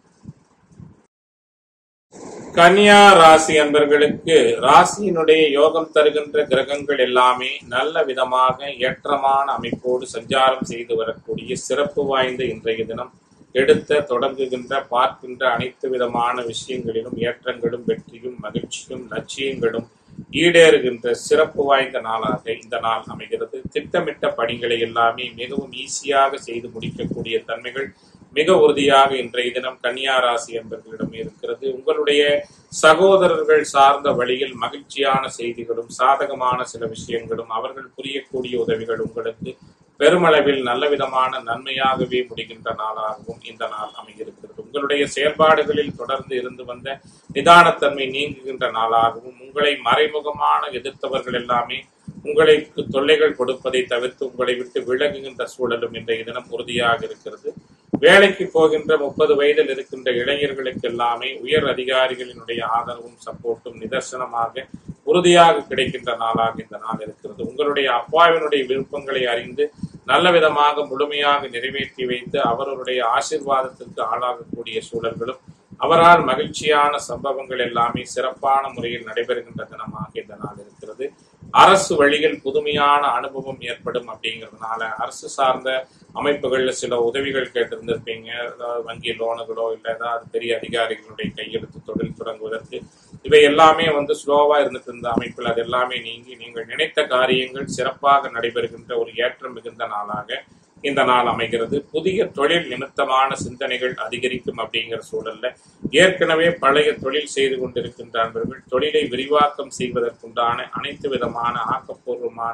கன்னியா ராசி அன்பர்களுக்கு ராசியினுடைய யோகம் தருகின்ற கிரகங்கள் எல்லாமே நல்ல விதமாக ஏற்றமான அமைப்போடு சஞ்சாரம் செய்து வரக்கூடிய சிறப்பு வாய்ந்த இன்றைய தினம் எடுத்த தொடங்குகின்ற பார்க்கின்ற அனைத்து விதமான விஷயங்களிலும் ஏற்றங்களும் வெற்றியும் மகிழ்ச்சியும் லட்சியங்களும் ஈடேறுகின்ற சிறப்பு வாய்ந்த நாளாக இந்த நாள் அமைகிறது திட்டமிட்ட பணிகளை எல்லாமே மிகவும் ஈஸியாக செய்து முடிக்கக்கூடிய தன்மைகள் மிக உறுதியாக இன்றைய தினம் கன்னியா ராசி என்பவர்களிடம் இருக்கிறது உங்களுடைய சகோதரர்கள் சார்ந்த வழியில் மகிழ்ச்சியான செய்திகளும் சாதகமான சில விஷயங்களும் அவர்கள் புரியக்கூடிய உதவிகள் உங்களுக்கு பெருமளவில் நல்ல விதமான நன்மையாகவே முடிகின்ற நாளாகவும் இந்த நாள் அமைகிறது உங்களுடைய செயல்பாடுகளில் தொடர்ந்து இருந்து வந்த நிதானத்தன்மை நீங்குகின்ற நாளாகவும் உங்களை மறைமுகமான எதிர்த்தவர்கள் எல்லாமே உங்களுக்கு தொல்லைகள் கொடுப்பதை தவிர்த்து உங்களை விட்டு விலகுகின்ற சூழலும் இன்றைய தினம் உறுதியாக இருக்கிறது வேலைக்கு போகின்ற முப்பது வயதில் இருக்கின்ற இளைஞர்களுக்கு எல்லாமே உயர் அதிகாரிகளினுடைய ஆதரவும் சப்போர்ட்டும் நிதர்சனமாக உறுதியாக கிடைக்கின்ற நாளாக இந்த நாள் இருக்கிறது உங்களுடைய அப்பாவினுடைய விருப்பங்களை அறிந்து நல்ல விதமாக முழுமையாக நிறைவேற்றி வைத்து அவருடைய ஆசிர்வாதத்திற்கு ஆளாகக்கூடிய சூழல்களும் அவரால் மகிழ்ச்சியான சம்பவங்கள் எல்லாமே சிறப்பான முறையில் நடைபெறுகின்ற தினமாக இந்த நாள் இருக்கிறது அரசு வழியில் புதுமையான அனுபவம் ஏற்படும் அப்படிங்கிறதுனால அரசு சார்ந்த அமைப்புகள்ல சில உதவிகள் கேட்டிருந்திருப்பீங்க அதாவது வங்கி லோனுகளோ இல்லை ஏதாவது பெரிய அதிகாரிகளுடைய கையெழுத்து தொழில் தொடங்குவதற்கு இவை எல்லாமே வந்து ஸ்லோவா இருந்துட்டு இருந்த அமைப்பில் அது எல்லாமே நீங்கி நீங்கள் நினைத்த காரியங்கள் சிறப்பாக நடைபெறுகின்ற ஒரு ஏற்றம் மிகுந்த நாளாக இந்த நாள் அமைகிறது புதிய தொழில் நிமித்தமான சிந்தனைகள் அதிகரிக்கும் அப்படிங்கிற சூழல்ல ஏற்கனவே பழைய தொழில் செய்து கொண்டிருக்கின்ற அன்பர்கள் தொழிலை விரிவாக்கம் செய்வதற்குண்டான அனைத்து விதமான ஆக்கப்பூர்வமான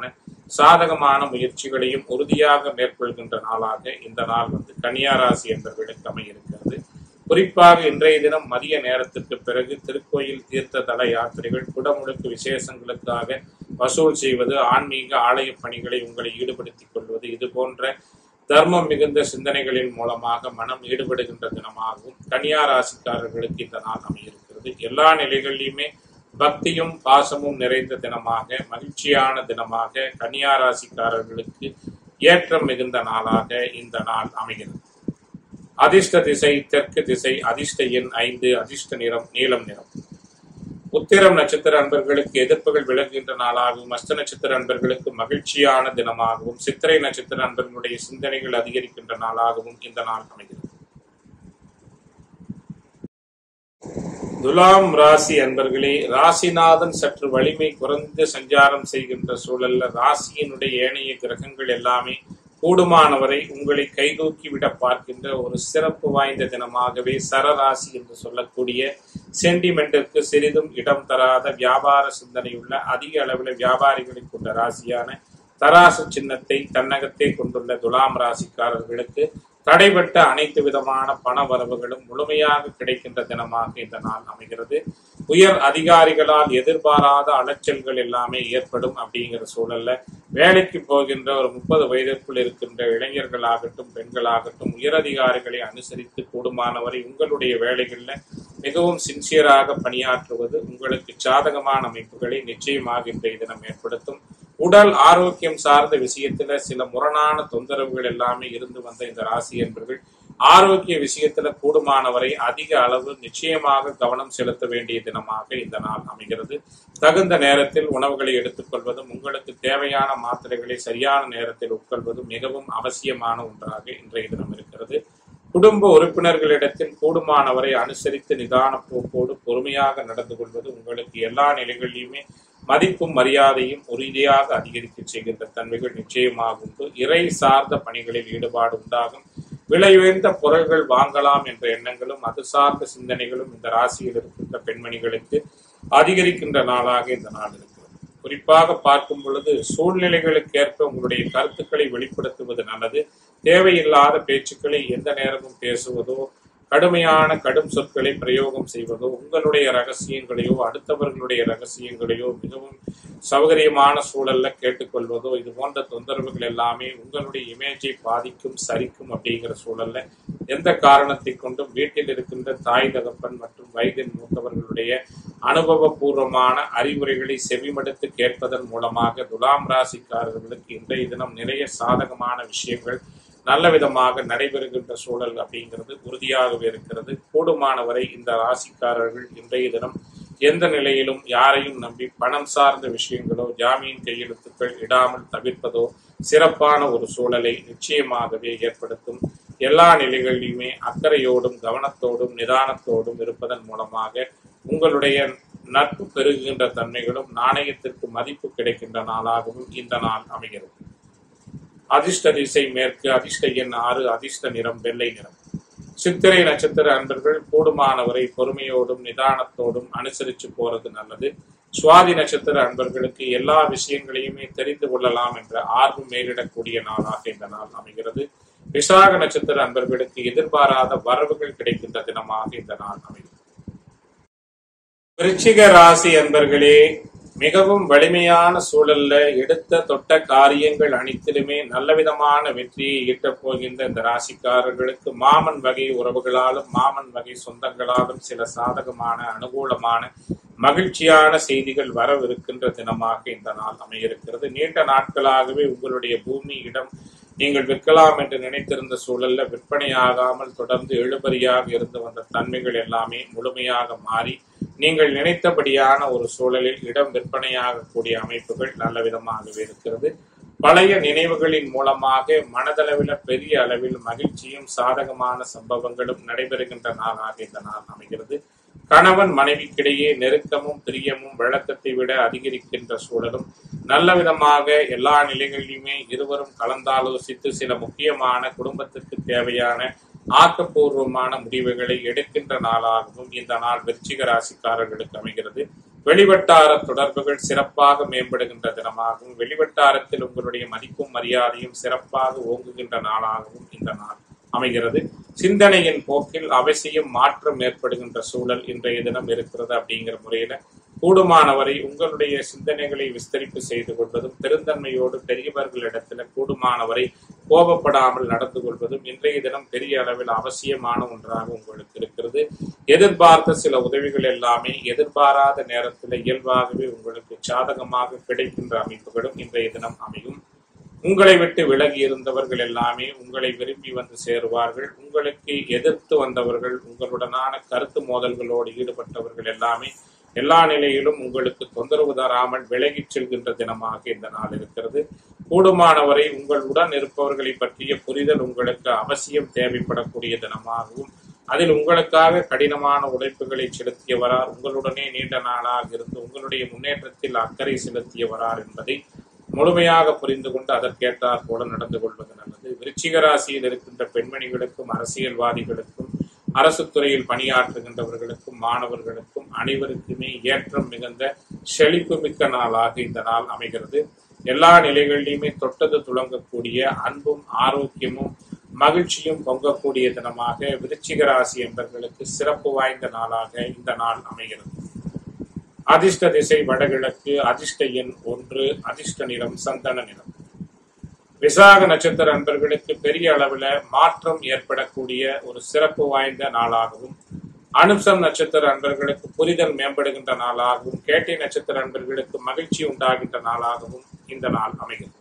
சாதகமான முயற்சிகளையும் உறுதியாக மேற்கொள்கின்ற நாளாக இந்த நாள் வந்து கன்னியா ராசி என்பவர்களுக்கு அமையிருக்கிறது குறிப்பாக இன்றைய தினம் மதிய நேரத்திற்கு பிறகு திருக்கோயில் தீர்த்த தல யாத்திரைகள் குடமுழுக்கு விசேஷங்களுக்காக வசூல் செய்வது ஆன்மீக ஆலய பணிகளை உங்களை ஈடுபடுத்திக் கொள்வது இது போன்ற தர்மம் மிகுந்த சிந்தனைகளின் மூலமாக மனம் ஈடுபடுகின்ற தினமாகவும் கன்னியா ராசிக்காரர்களுக்கு இந்த நாள் அமையிருக்கிறது எல்லா நிலைகளிலுமே பக்தியும் பாசமும் நிறைந்த தினமாக மகிழ்ச்சியான தினமாக கன்னியா ராசிக்காரர்களுக்கு ஏற்றம் மிகுந்த நாளாக இந்த நாள் அமைகிறது அதிர்ஷ்ட திசை தெற்கு திசை அதிர்ஷ்ட எண் ஐந்து அதிர்ஷ்ட நிறம் நீலம் நிறம் உத்திரம் நட்சத்திர அன்பர்களுக்கு எதிர்ப்புகள் விலகுகின்ற நாளாகவும் அஸ்த நட்சத்திர அன்பர்களுக்கு மகிழ்ச்சியான தினமாகவும் சித்திரை நட்சத்திர அன்பர்களுடைய சிந்தனைகள் அதிகரிக்கின்ற நாளாகவும் இந்த நாள் அமைகிறது துலாம் ராசி அன்பர்களே ராசிநாதன் சற்று வலிமை குறைந்து சஞ்சாரம் செய்கின்ற சூழல்ல ராசியினுடைய ஏனைய கிரகங்கள் எல்லாமே கூடுமானவரை உங்களை கைதூக்கி விட பார்க்கின்ற ஒரு சிறப்பு வாய்ந்த தினமாகவே சரராசி என்று சொல்லக்கூடிய சென்டிமெண்டிற்கு சிறிதும் இடம் தராத வியாபார சிந்தனையுள்ள அதிக அளவில் வியாபாரிகளை கொண்ட ராசியான தராசு சின்னத்தை தன்னகத்தே கொண்டுள்ள துலாம் ராசிக்காரர்களுக்கு தடைபட்ட அனைத்து விதமான பண வரவுகளும் முழுமையாக கிடைக்கின்ற தினமாக இந்த நாள் அமைகிறது உயர் அதிகாரிகளால் எதிர்பாராத அலைச்சல்கள் எல்லாமே ஏற்படும் அப்படிங்கிற சூழல்ல வேலைக்கு போகின்ற ஒரு முப்பது வயதிற்குள் இருக்கின்ற இளைஞர்களாகட்டும் பெண்களாகட்டும் உயரதிகாரிகளை அனுசரித்து கூடுமானவரை உங்களுடைய வேலைகள்ல மிகவும் சின்சியராக பணியாற்றுவது உங்களுக்கு சாதகமான அமைப்புகளை நிச்சயமாக இன்றைய தினம் ஏற்படுத்தும் உடல் ஆரோக்கியம் சார்ந்த விஷயத்துல சில முரணான தொந்தரவுகள் எல்லாமே இருந்து வந்த இந்த ராசி என்பர்கள் ஆரோக்கிய விஷயத்துல கூடுமானவரை அதிக அளவு நிச்சயமாக கவனம் செலுத்த வேண்டிய தினமாக இந்த நாள் அமைகிறது தகுந்த நேரத்தில் உணவுகளை எடுத்துக்கொள்வதும் உங்களுக்கு தேவையான மாத்திரைகளை சரியான நேரத்தில் உட்கொள்வதும் மிகவும் அவசியமான ஒன்றாக இன்றைய தினம் இருக்கிறது குடும்ப உறுப்பினர்களிடத்தில் கூடுமானவரை அனுசரித்து நிதான போக்கோடு பொறுமையாக நடந்து கொள்வது உங்களுக்கு எல்லா நிலைகளிலுமே மதிப்பும் மரியாதையும் உறுதியாக அதிகரிக்க செய்கின்ற தன்மைகள் நிச்சயமாக உண்டு இறை சார்ந்த பணிகளில் ஈடுபாடு உண்டாகும் விலை உயர்ந்த பொருள்கள் வாங்கலாம் என்ற எண்ணங்களும் அது சார்ந்த சிந்தனைகளும் இந்த ராசியில் இருக்கின்ற பெண்மணிகளுக்கு அதிகரிக்கின்ற நாளாக இந்த நாள் இருக்கிறது குறிப்பாக பார்க்கும் பொழுது சூழ்நிலைகளுக்கேற்ப உங்களுடைய கருத்துக்களை வெளிப்படுத்துவது நல்லது தேவையில்லாத பேச்சுக்களை எந்த நேரமும் பேசுவதோ கடுமையான கடும் சொற்களை பிரயோகம் செய்வதோ உங்களுடைய ரகசியங்களையோ அடுத்தவர்களுடைய ரகசியங்களையோ மிகவும் சௌகரியமான சூழல்ல கேட்டுக்கொள்வதோ இது போன்ற தொந்தரவுகள் எல்லாமே உங்களுடைய இமேஜை பாதிக்கும் சரிக்கும் அப்படிங்கிற சூழல்ல எந்த காரணத்தை கொண்டும் வீட்டில் இருக்கின்ற தாய் தகப்பன் மற்றும் வயதில் மூத்தவர்களுடைய அனுபவபூர்வமான அறிவுரைகளை செவிமடுத்து கேட்பதன் மூலமாக துலாம் ராசிக்காரர்களுக்கு இன்றைய தினம் நிறைய சாதகமான விஷயங்கள் நல்ல விதமாக நடைபெறுகின்ற சூழல் அப்படிங்கிறது உறுதியாகவே இருக்கிறது கூடுமானவரை இந்த ராசிக்காரர்கள் இன்றைய தினம் எந்த நிலையிலும் யாரையும் நம்பி பணம் சார்ந்த விஷயங்களோ ஜாமீன் கையெழுத்துக்கள் இடாமல் தவிர்ப்பதோ சிறப்பான ஒரு சூழலை நிச்சயமாகவே ஏற்படுத்தும் எல்லா நிலைகளிலுமே அக்கறையோடும் கவனத்தோடும் நிதானத்தோடும் இருப்பதன் மூலமாக உங்களுடைய நட்பு பெருகுகின்ற தன்மைகளும் நாணயத்திற்கு மதிப்பு கிடைக்கின்ற நாளாகவும் இந்த நாள் அமைகிறது அதிர்ஷ்ட திசை மேற்கு அதிர்ஷ்ட எண் ஆறு அதிர்ஷ்ட நிறம் வெள்ளை நிறம் சித்திரை நட்சத்திர அன்பர்கள் கூடுமானவரை பொறுமையோடும் நிதானத்தோடும் அனுசரித்து போறது நல்லது சுவாதி நட்சத்திர அன்பர்களுக்கு எல்லா விஷயங்களையுமே தெரிந்து கொள்ளலாம் என்ற ஆர்வம் மேலிடக்கூடிய நாளாக இந்த நாள் அமைகிறது விசாக நட்சத்திர அன்பர்களுக்கு எதிர்பாராத வரவுகள் கிடைக்கின்ற தினமாக இந்த நாள் அமைகிறது விருச்சிக ராசி அன்பர்களே மிகவும் வலிமையான சூழல்ல எடுத்த தொட்ட காரியங்கள் அனைத்திலுமே நல்லவிதமான வெற்றியை ஈட்டப் போகின்ற இந்த ராசிக்காரர்களுக்கு மாமன் வகை உறவுகளாலும் மாமன் வகை சொந்தங்களாலும் சில சாதகமான அனுகூலமான மகிழ்ச்சியான செய்திகள் வரவிருக்கின்ற தினமாக இந்த நாள் அமையிருக்கிறது நீண்ட நாட்களாகவே உங்களுடைய பூமி இடம் நீங்கள் விற்கலாம் என்று நினைத்திருந்த சூழல்ல விற்பனையாகாமல் தொடர்ந்து எழுபறியாக இருந்து வந்த தன்மைகள் எல்லாமே முழுமையாக மாறி நீங்கள் நினைத்தபடியான ஒரு சூழலில் இடம் விற்பனையாகக்கூடிய அமைப்புகள் நல்ல விதமாகவே இருக்கிறது பழைய நினைவுகளின் மூலமாக மனதளவில் பெரிய அளவில் மகிழ்ச்சியும் சாதகமான சம்பவங்களும் நடைபெறுகின்ற நாளாக இந்த நாள் அமைகிறது கணவன் மனைவிக்கிடையே நெருக்கமும் பிரியமும் வழக்கத்தை விட அதிகரிக்கின்ற சூழலும் நல்ல விதமாக எல்லா நிலைகளிலுமே இருவரும் கலந்தாலோசித்து சில முக்கியமான குடும்பத்திற்கு தேவையான ஆக்கப்பூர்வமான முடிவுகளை எடுக்கின்ற நாளாகவும் இந்த நாள் விருச்சிக ராசிக்காரர்களுக்கு அமைகிறது வெளிவட்டார தொடர்புகள் சிறப்பாக மேம்படுகின்ற தினமாகவும் வெளிவட்டாரத்தில் உங்களுடைய மதிப்பும் மரியாதையும் சிறப்பாக ஓங்குகின்ற நாளாகவும் இந்த நாள் அமைகிறது சிந்தனையின் போக்கில் அவசியம் மாற்றம் ஏற்படுகின்ற சூழல் இன்றைய தினம் இருக்கிறது அப்படிங்கிற முறையில கூடுமானவரை உங்களுடைய சிந்தனைகளை விஸ்தரிப்பு செய்து கொள்வதும் பெருந்தன்மையோடு பெரியவர்களிடத்துல கூடுமானவரை கோபப்படாமல் நடந்து கொள்வதும் இன்றைய தினம் பெரிய அளவில் அவசியமான ஒன்றாக உங்களுக்கு இருக்கிறது எதிர்பார்த்த சில உதவிகள் எல்லாமே எதிர்பாராத நேரத்தில் இயல்பாகவே உங்களுக்கு சாதகமாக கிடைக்கின்ற அமைப்புகளும் இன்றைய தினம் அமையும் உங்களை விட்டு விலகி இருந்தவர்கள் எல்லாமே உங்களை விரும்பி வந்து சேருவார்கள் உங்களுக்கு எதிர்த்து வந்தவர்கள் உங்களுடனான கருத்து மோதல்களோடு ஈடுபட்டவர்கள் எல்லாமே எல்லா நிலையிலும் உங்களுக்கு தொந்தரவு தராமல் விலகிச் செல்கின்ற தினமாக இந்த நாள் இருக்கிறது கூடுமானவரை உங்களுடன் இருப்பவர்களை பற்றிய புரிதல் உங்களுக்கு அவசியம் தேவைப்படக்கூடிய தினமாகவும் அதில் உங்களுக்காக கடினமான உழைப்புகளை செலுத்தியவரார் உங்களுடனே நீண்ட நாளாக இருந்து உங்களுடைய முன்னேற்றத்தில் அக்கறை செலுத்தியவரார் என்பதை முழுமையாக புரிந்து கொண்டு அதற்கேற்றார் போல நடந்து கொள்வது நல்லது விருச்சிக ராசியில் இருக்கின்ற பெண்மணிகளுக்கும் அரசியல்வாதிகளுக்கும் அரசு துறையில் பணியாற்றுகின்றவர்களுக்கும் மாணவர்களுக்கும் அனைவருக்குமே ஏற்றம் மிகுந்த செழிப்பு மிக்க நாளாக இந்த நாள் அமைகிறது எல்லா நிலைகளிலுமே தொட்டது துளங்கக்கூடிய அன்பும் ஆரோக்கியமும் மகிழ்ச்சியும் பொங்கக்கூடிய தினமாக விருச்சிக ராசி என்பவர்களுக்கு சிறப்பு வாய்ந்த நாளாக இந்த நாள் அமைகிறது அதிர்ஷ்ட திசை வடகிழக்கு அதிர்ஷ்ட எண் ஒன்று அதிர்ஷ்ட நிறம் சந்தன நிறம் விசாக நட்சத்திர அன்பர்களுக்கு பெரிய அளவுல மாற்றம் ஏற்படக்கூடிய ஒரு சிறப்பு வாய்ந்த நாளாகவும் அனுசம் நட்சத்திர அன்பர்களுக்கு புரிதல் மேம்படுகின்ற நாளாகவும் கேட்டை நட்சத்திர அன்பர்களுக்கு மகிழ்ச்சி உண்டாகின்ற நாளாகவும் இந்த நாள் அமைகிறது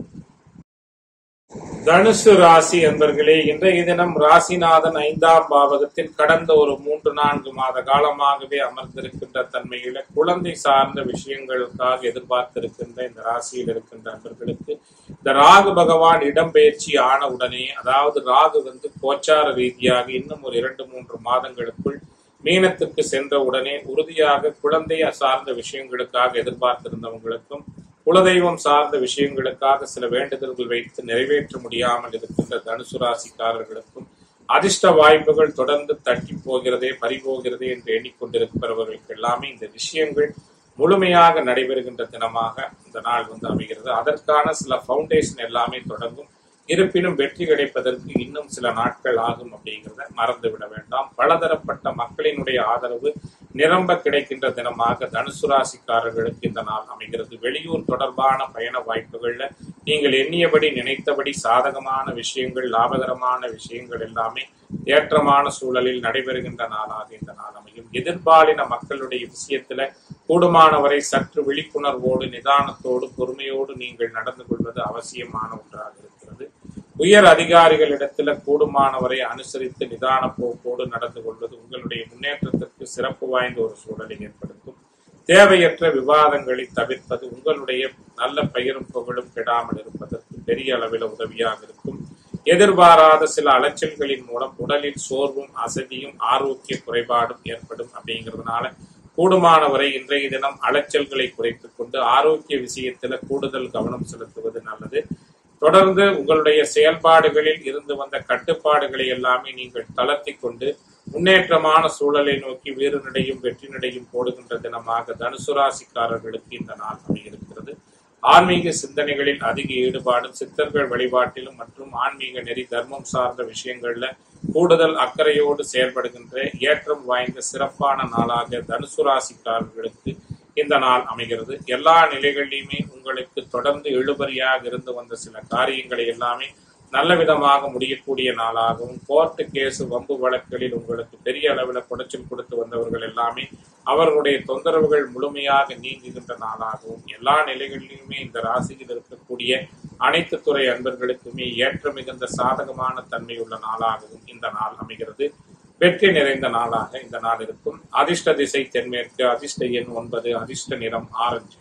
தனுசு ராசி என்பர்களே இன்றைய தினம் ராசிநாதன் ஐந்தாம் பாவகத்தில் கடந்த ஒரு மூன்று நான்கு மாத காலமாகவே அமர்ந்திருக்கின்ற தன்மையில குழந்தை சார்ந்த விஷயங்களுக்காக எதிர்பார்த்திருக்கின்ற இந்த ராசியில் இருக்கின்ற அன்பர்களுக்கு இந்த ராகு பகவான் இடம்பெயர்ச்சி ஆன உடனே அதாவது ராகு வந்து கோச்சார ரீதியாக இன்னும் ஒரு இரண்டு மூன்று மாதங்களுக்குள் மீனத்துக்கு சென்ற உடனே உறுதியாக குழந்தைய சார்ந்த விஷயங்களுக்காக எதிர்பார்த்திருந்தவங்களுக்கும் குலதெய்வம் சார்ந்த விஷயங்களுக்காக சில வேண்டுதல்கள் வைத்து நிறைவேற்ற முடியாமல் இருக்கின்ற தனுசு ராசிக்காரர்களுக்கும் அதிர்ஷ்ட வாய்ப்புகள் தொடர்ந்து தட்டி போகிறதே பறிபோகிறதே என்று எண்ணிக்கொண்டிருப்பவர்களுக்கு எல்லாமே இந்த விஷயங்கள் முழுமையாக நடைபெறுகின்ற தினமாக இந்த நாள் வந்து அமைகிறது அதற்கான சில பவுண்டேஷன் எல்லாமே தொடங்கும் இருப்பினும் வெற்றி கிடைப்பதற்கு இன்னும் சில நாட்கள் ஆகும் அப்படிங்கிறத மறந்துவிட வேண்டாம் பலதரப்பட்ட மக்களினுடைய ஆதரவு நிரம்ப கிடைக்கின்ற தினமாக தனுசு ராசிக்காரர்களுக்கு இந்த நாள் அமைகிறது வெளியூர் தொடர்பான பயண வாய்ப்புகள்ல நீங்கள் எண்ணியபடி நினைத்தபடி சாதகமான விஷயங்கள் லாபகரமான விஷயங்கள் எல்லாமே ஏற்றமான சூழலில் நடைபெறுகின்ற நாளாக இந்த நாள் அமையும் எதிர்பாலின மக்களுடைய விஷயத்துல கூடுமானவரை சற்று விழிப்புணர்வோடு நிதானத்தோடு பொறுமையோடு நீங்கள் நடந்து கொள்வது அவசியமான ஒன்றாக இருக்கிறது உயர் அதிகாரிகளிடத்துல கூடுமானவரை அனுசரித்து நிதான போக்கோடு நடந்து கொள்வது உங்களுடைய முன்னேற்றத்திற்கு சிறப்பு வாய்ந்த ஒரு சூழலை ஏற்படுத்தும் தேவையற்ற விவாதங்களை தவிர்ப்பது உங்களுடைய நல்ல பெயரும் புகழும் கெடாமல் இருப்பதற்கு பெரிய அளவில் உதவியாக இருக்கும் எதிர்பாராத சில அலைச்சல்களின் மூலம் உடலில் சோர்வும் அசதியும் ஆரோக்கிய குறைபாடும் ஏற்படும் அப்படிங்கிறதுனால கூடுமானவரை இன்றைய தினம் அலைச்சல்களை குறைத்துக் கொண்டு ஆரோக்கிய விஷயத்துல கூடுதல் கவனம் செலுத்துவது நல்லது தொடர்ந்து உங்களுடைய செயல்பாடுகளில் இருந்து வந்த கட்டுப்பாடுகளை எல்லாமே நீங்கள் தளர்த்தி கொண்டு முன்னேற்றமான சூழலை நோக்கி வீறு நடையும் வெற்றி நடையும் போடுகின்ற தினமாக தனுசு ராசிக்காரர்களுக்கு இந்த நாள் அமைகிறது ஆன்மீக சிந்தனைகளில் அதிக ஈடுபாடும் சித்தர்கள் வழிபாட்டிலும் மற்றும் ஆன்மீக நெறி தர்மம் சார்ந்த விஷயங்கள்ல கூடுதல் அக்கறையோடு செயல்படுகின்ற ஏற்றம் வாய்ந்த சிறப்பான நாளாக தனுசு ராசிக்காரர்களுக்கு இந்த நாள் அமைகிறது எல்லா நிலைகளிலுமே உங்களுக்கு தொடர்ந்து இழுபறியாக இருந்து வந்த சில காரியங்களை எல்லாமே நல்ல விதமாக முடியக்கூடிய நாளாகவும் கோர்ட்டு கேஸ் வம்பு வழக்குகளில் உங்களுக்கு பெரிய அளவில் குடைச்சல் கொடுத்து வந்தவர்கள் எல்லாமே அவர்களுடைய தொந்தரவுகள் முழுமையாக நீங்குகின்ற நாளாகவும் எல்லா நிலைகளிலுமே இந்த ராசியில் இருக்கக்கூடிய அனைத்து துறை அன்பர்களுக்குமே ஏற்ற மிகுந்த சாதகமான தன்மையுள்ள நாளாகவும் இந்த நாள் அமைகிறது வெற்றி நிறைந்த நாளாக இந்த நாள் இருக்கும் அதிர்ஷ்ட திசை தென்மேற்கு அதிர்ஷ்ட எண் ஒன்பது அதிர்ஷ்ட நிறம் ஆரஞ்சு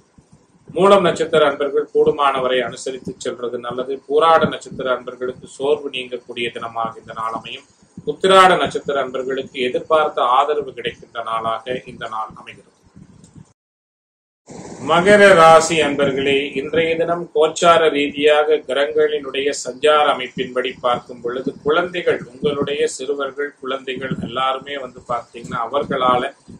மூலம் நட்சத்திர அன்பர்கள் கூடுமானவரை அனுசரித்து செல்வது நல்லது பூராட நட்சத்திர அன்பர்களுக்கு சோர்வு நீங்கக்கூடிய தினமாக இந்த நாள் அமையும் உத்திராட நட்சத்திர அன்பர்களுக்கு எதிர்பார்த்த ஆதரவு கிடைக்கின்ற நாளாக இந்த நாள் அமைகிறது மகர ராசி அன்பர்களே இன்றைய தினம் கோச்சார ரீதியாக கிரகங்களினுடைய சஞ்சார அமைப்பின்படி பார்க்கும் பொழுது குழந்தைகள் உங்களுடைய சிறுவர்கள் குழந்தைகள் எல்லாருமே வந்து பார்த்தீங்கன்னா அவர்களால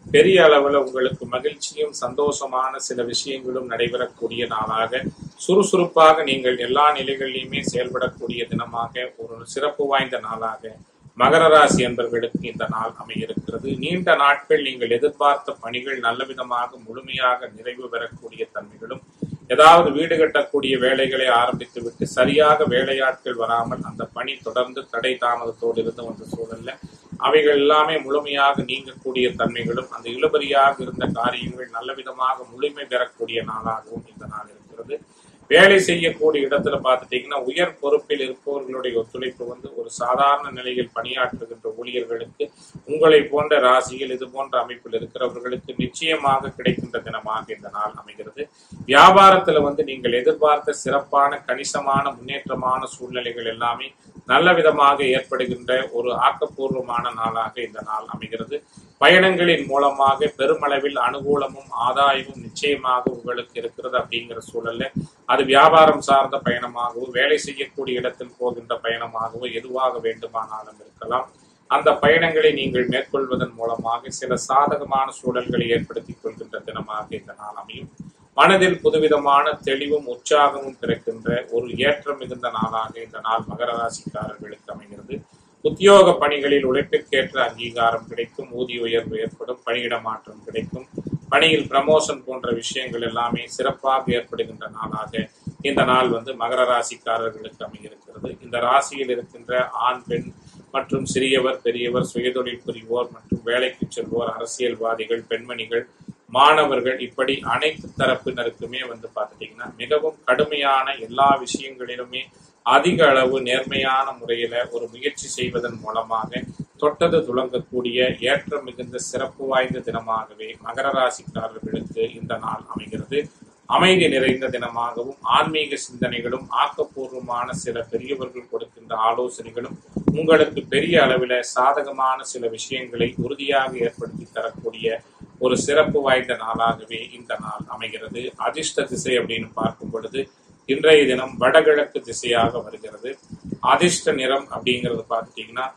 பெரிய அளவுல உங்களுக்கு மகிழ்ச்சியும் சந்தோஷமான சில விஷயங்களும் நடைபெறக்கூடிய நாளாக சுறுசுறுப்பாக நீங்கள் எல்லா நிலைகளிலுமே செயல்படக்கூடிய தினமாக ஒரு சிறப்பு வாய்ந்த நாளாக மகர ராசி என்பவர்களுக்கு இந்த நாள் அமையிருக்கிறது நீண்ட நாட்கள் நீங்கள் எதிர்பார்த்த பணிகள் நல்ல விதமாக முழுமையாக நிறைவு பெறக்கூடிய தன்மைகளும் ஏதாவது வீடு கட்டக்கூடிய வேலைகளை ஆரம்பித்து விட்டு சரியாக வேலையாட்கள் வராமல் அந்த பணி தொடர்ந்து தடை தாமதத்தோடு இருந்து வந்த சூழல்ல அவைகள் எல்லாமே முழுமையாக நீங்கக்கூடிய தன்மைகளும் அந்த இழுபறியாக இருந்த காரியங்கள் நல்ல விதமாக முழுமை பெறக்கூடிய நாளாகவும் இந்த நாள் இருக்கிறது வேலை செய்யக்கூடிய இடத்துல பார்த்துட்டீங்கன்னா உயர் பொறுப்பில் இருப்பவர்களுடைய ஒத்துழைப்பு வந்து ஒரு சாதாரண நிலையில் பணியாற்றுகின்ற ஊழியர்களுக்கு உங்களை போன்ற ராசியில் இது போன்ற அமைப்பில் இருக்கிறவர்களுக்கு நிச்சயமாக கிடைக்கின்ற தினமாக இந்த நாள் அமைகிறது வியாபாரத்துல வந்து நீங்கள் எதிர்பார்த்த சிறப்பான கணிசமான முன்னேற்றமான சூழ்நிலைகள் எல்லாமே நல்ல விதமாக ஏற்படுகின்ற ஒரு ஆக்கப்பூர்வமான நாளாக இந்த நாள் அமைகிறது பயணங்களின் மூலமாக பெருமளவில் அனுகூலமும் ஆதாயமும் நிச்சயமாக உங்களுக்கு இருக்கிறது அப்படிங்கிற சூழல்ல அது வியாபாரம் சார்ந்த பயணமாகவோ வேலை செய்யக்கூடிய இடத்தில் போகின்ற பயணமாகவோ எதுவாக வேண்டுமானாலும் இருக்கலாம் அந்த பயணங்களை நீங்கள் மேற்கொள்வதன் மூலமாக சில சாதகமான சூழல்களை ஏற்படுத்திக் கொள்கின்ற தினமாக இந்த நாள் அமையும் மனதில் புதுவிதமான தெளிவும் உற்சாகமும் பிறக்கின்ற ஒரு ஏற்றம் மிகுந்த நாளாக இந்த நாள் மகர ராசிக்காரர்களுக்கு அமைகிறது உத்தியோக பணிகளில் உழைப்பிற்கேற்ற அங்கீகாரம் கிடைக்கும் ஊதிய உயர்வு ஏற்படும் பணியிட மாற்றம் கிடைக்கும் பணியில் ப்ரமோஷன் போன்ற விஷயங்கள் எல்லாமே சிறப்பாக ஏற்படுகின்ற நாளாக இந்த நாள் வந்து மகர ராசிக்காரர்களுக்கு அமைகிறது இந்த ராசியில் இருக்கின்ற ஆண் பெண் மற்றும் சிறியவர் பெரியவர் சுயதொழில் புரிவோர் மற்றும் வேலைக்கு செல்வோர் அரசியல்வாதிகள் பெண்மணிகள் மாணவர்கள் இப்படி அனைத்து தரப்பினருக்குமே வந்து பார்த்துட்டீங்கன்னா மிகவும் கடுமையான எல்லா விஷயங்களிலுமே அதிக அளவு நேர்மையான முறையில ஒரு முயற்சி செய்வதன் மூலமாக தொட்டது துளங்கக்கூடிய ஏற்றம் மிகுந்த சிறப்பு வாய்ந்த தினமாகவே மகர ராசிக்காரர்களுக்கு இந்த நாள் அமைகிறது அமைதி நிறைந்த தினமாகவும் ஆன்மீக சிந்தனைகளும் ஆக்கப்பூர்வமான சில பெரியவர்கள் கொடுக்கின்ற ஆலோசனைகளும் உங்களுக்கு பெரிய அளவில் சாதகமான சில விஷயங்களை உறுதியாக ஏற்படுத்தி தரக்கூடிய ஒரு சிறப்பு வாய்ந்த நாளாகவே இந்த நாள் அமைகிறது அதிர்ஷ்ட திசை அப்படின்னு பார்க்கும் பொழுது இன்றைய தினம் வடகிழக்கு திசையாக வருகிறது அதிர்ஷ்ட நிறம் அப்படிங்கிறது பார்த்துட்டீங்கன்னா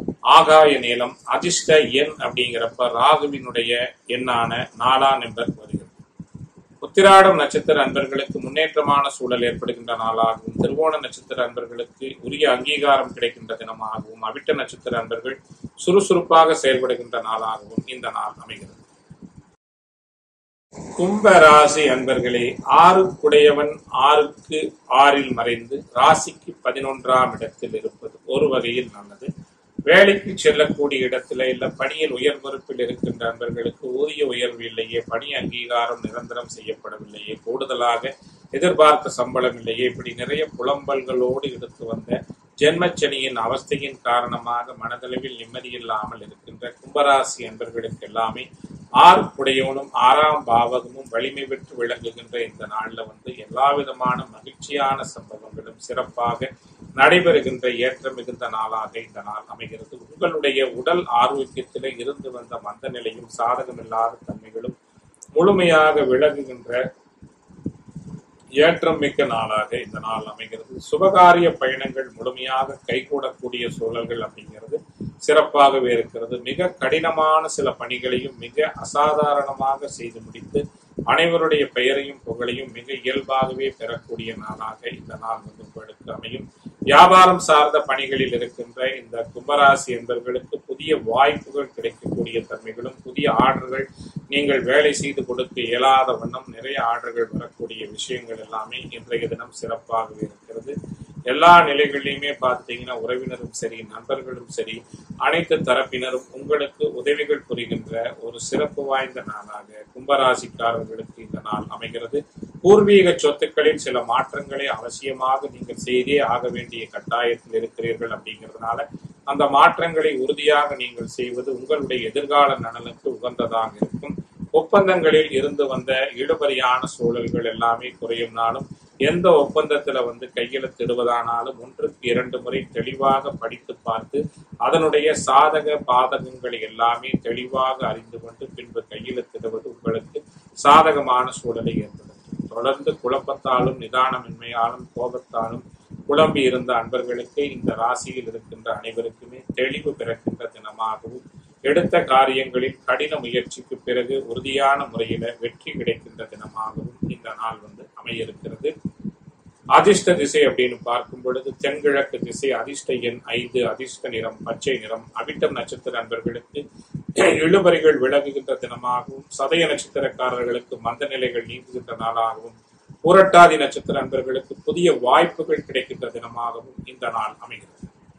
ஆகாய நீளம் அதிர்ஷ்ட எண் அப்படிங்கிறப்ப ராகுவினுடைய எண்ணான நாலாம் நம்பர் வருகிறது உத்திராடம் நட்சத்திர அன்பர்களுக்கு முன்னேற்றமான சூழல் ஏற்படுகின்ற நாளாகவும் திருவோண நட்சத்திர அன்பர்களுக்கு உரிய அங்கீகாரம் கிடைக்கின்ற தினமாகவும் அவிட்ட நட்சத்திர அன்பர்கள் சுறுசுறுப்பாக செயல்படுகின்ற நாளாகவும் இந்த நாள் அமைகிறது கும்ப ராசி அன்பர்களே ஆறுக்குடையவன் ஆறுக்கு ஆறில் மறைந்து ராசிக்கு பதினொன்றாம் இடத்தில் இருப்பது ஒரு வகையில் நல்லது வேலைக்கு செல்லக்கூடிய இடத்துல இல்ல பணியில் உயர் பொறுப்பில் இருக்கின்ற அன்பர்களுக்கு ஊதிய உயர்வு இல்லையே பணி அங்கீகாரம் நிரந்தரம் செய்யப்படவில்லையே கூடுதலாக எதிர்பார்த்த சம்பளம் இல்லையே இப்படி நிறைய புலம்பல்களோடு எடுத்து வந்த ஜென்மச்சனியின் அவஸ்தையின் காரணமாக மனதளவில் நிம்மதியில்லாமல் இருக்கின்ற கும்பராசி அன்பர்களுக்கு எல்லாமே ஆறுக்குடையவனும் ஆறாம் பாவகமும் வலிமை பெற்று விளங்குகின்ற இந்த நாள்ல வந்து எல்லா விதமான மகிழ்ச்சியான சம்பவங்களும் சிறப்பாக நடைபெறுகின்ற ஏற்றம் மிகுந்த நாளாக இந்த நாள் அமைகிறது உங்களுடைய உடல் ஆரோக்கியத்திலே இருந்து வந்த மந்த நிலையும் சாதகமில்லாத தன்மைகளும் முழுமையாக விலகுகின்ற ஏற்றம் மிக்க நாளாக இந்த நாள் அமைகிறது சுபகாரிய பயணங்கள் முழுமையாக கைகூடக்கூடிய சூழல்கள் அப்படிங்கிறது சிறப்பாகவே இருக்கிறது மிக கடினமான சில பணிகளையும் மிக அசாதாரணமாக செய்து முடித்து அனைவருடைய பெயரையும் புகழையும் மிக இயல்பாகவே பெறக்கூடிய நாளாக இந்த நாள் வந்து உங்களுக்கு அமையும் வியாபாரம் சார்ந்த பணிகளில் இருக்கின்ற இந்த கும்பராசி என்பவர்களுக்கு புதிய வாய்ப்புகள் கிடைக்கக்கூடிய தன்மைகளும் புதிய ஆர்டர்கள் நீங்கள் வேலை செய்து கொடுக்க இயலாத வண்ணம் நிறைய ஆர்டர்கள் வரக்கூடிய விஷயங்கள் எல்லாமே இன்றைய தினம் சிறப்பாகவே இருக்கிறது எல்லா நிலைகளிலுமே பார்த்துட்டீங்கன்னா உறவினரும் சரி நண்பர்களும் சரி அனைத்து தரப்பினரும் உங்களுக்கு உதவிகள் புரிகின்ற ஒரு சிறப்பு வாய்ந்த நாளாக கும்பராசிக்காரர்களுக்கு இந்த நாள் அமைகிறது பூர்வீக சொத்துக்களில் சில மாற்றங்களை அவசியமாக நீங்கள் செய்தே ஆக வேண்டிய கட்டாயத்தில் இருக்கிறீர்கள் அப்படிங்கிறதுனால அந்த மாற்றங்களை உறுதியாக நீங்கள் செய்வது உங்களுடைய எதிர்கால நலனுக்கு உகந்ததாக இருக்கும் ஒப்பந்தங்களில் இருந்து வந்த இழுபறியான சூழல்கள் எல்லாமே குறையும் நாளும் எந்த ஒப்பந்தத்துல வந்து கையெழுத்திடுவதானாலும் ஒன்றுக்கு இரண்டு முறை தெளிவாக படித்து பார்த்து அதனுடைய சாதக பாதகங்களை எல்லாமே தெளிவாக அறிந்து கொண்டு பின்பு கையெழுத்திடுவது உங்களுக்கு சாதகமான சூழலை ஏற்படுத்தும் தொடர்ந்து குழப்பத்தாலும் நிதானமின்மையாலும் கோபத்தாலும் குழம்பி இருந்த அன்பர்களுக்கு இந்த ராசியில் இருக்கின்ற அனைவருக்குமே தெளிவு பிறக்கின்ற தினமாகவும் எடுத்த காரியங்களில் கடின முயற்சிக்கு பிறகு உறுதியான முறையில வெற்றி கிடைக்கின்ற தினமாகவும் இந்த நாள் வந்து அமைய இருக்கிறது அதிர்ஷ்ட திசை அப்படின்னு பார்க்கும் பொழுது தென்கிழக்கு திசை அதிர்ஷ்ட எண் ஐந்து அதிர்ஷ்ட நிறம் பச்சை நிறம் அவிட்டம் நட்சத்திர நண்பர்களுக்கு இழுபறிகள் விலகுகின்ற தினமாகவும் சதய நட்சத்திரக்காரர்களுக்கு மந்த நிலைகள் நீங்குகின்ற நாளாகவும் பூரட்டாதி நட்சத்திர நண்பர்களுக்கு புதிய வாய்ப்புகள் கிடைக்கின்ற தினமாகவும் இந்த நாள் அமைகிறது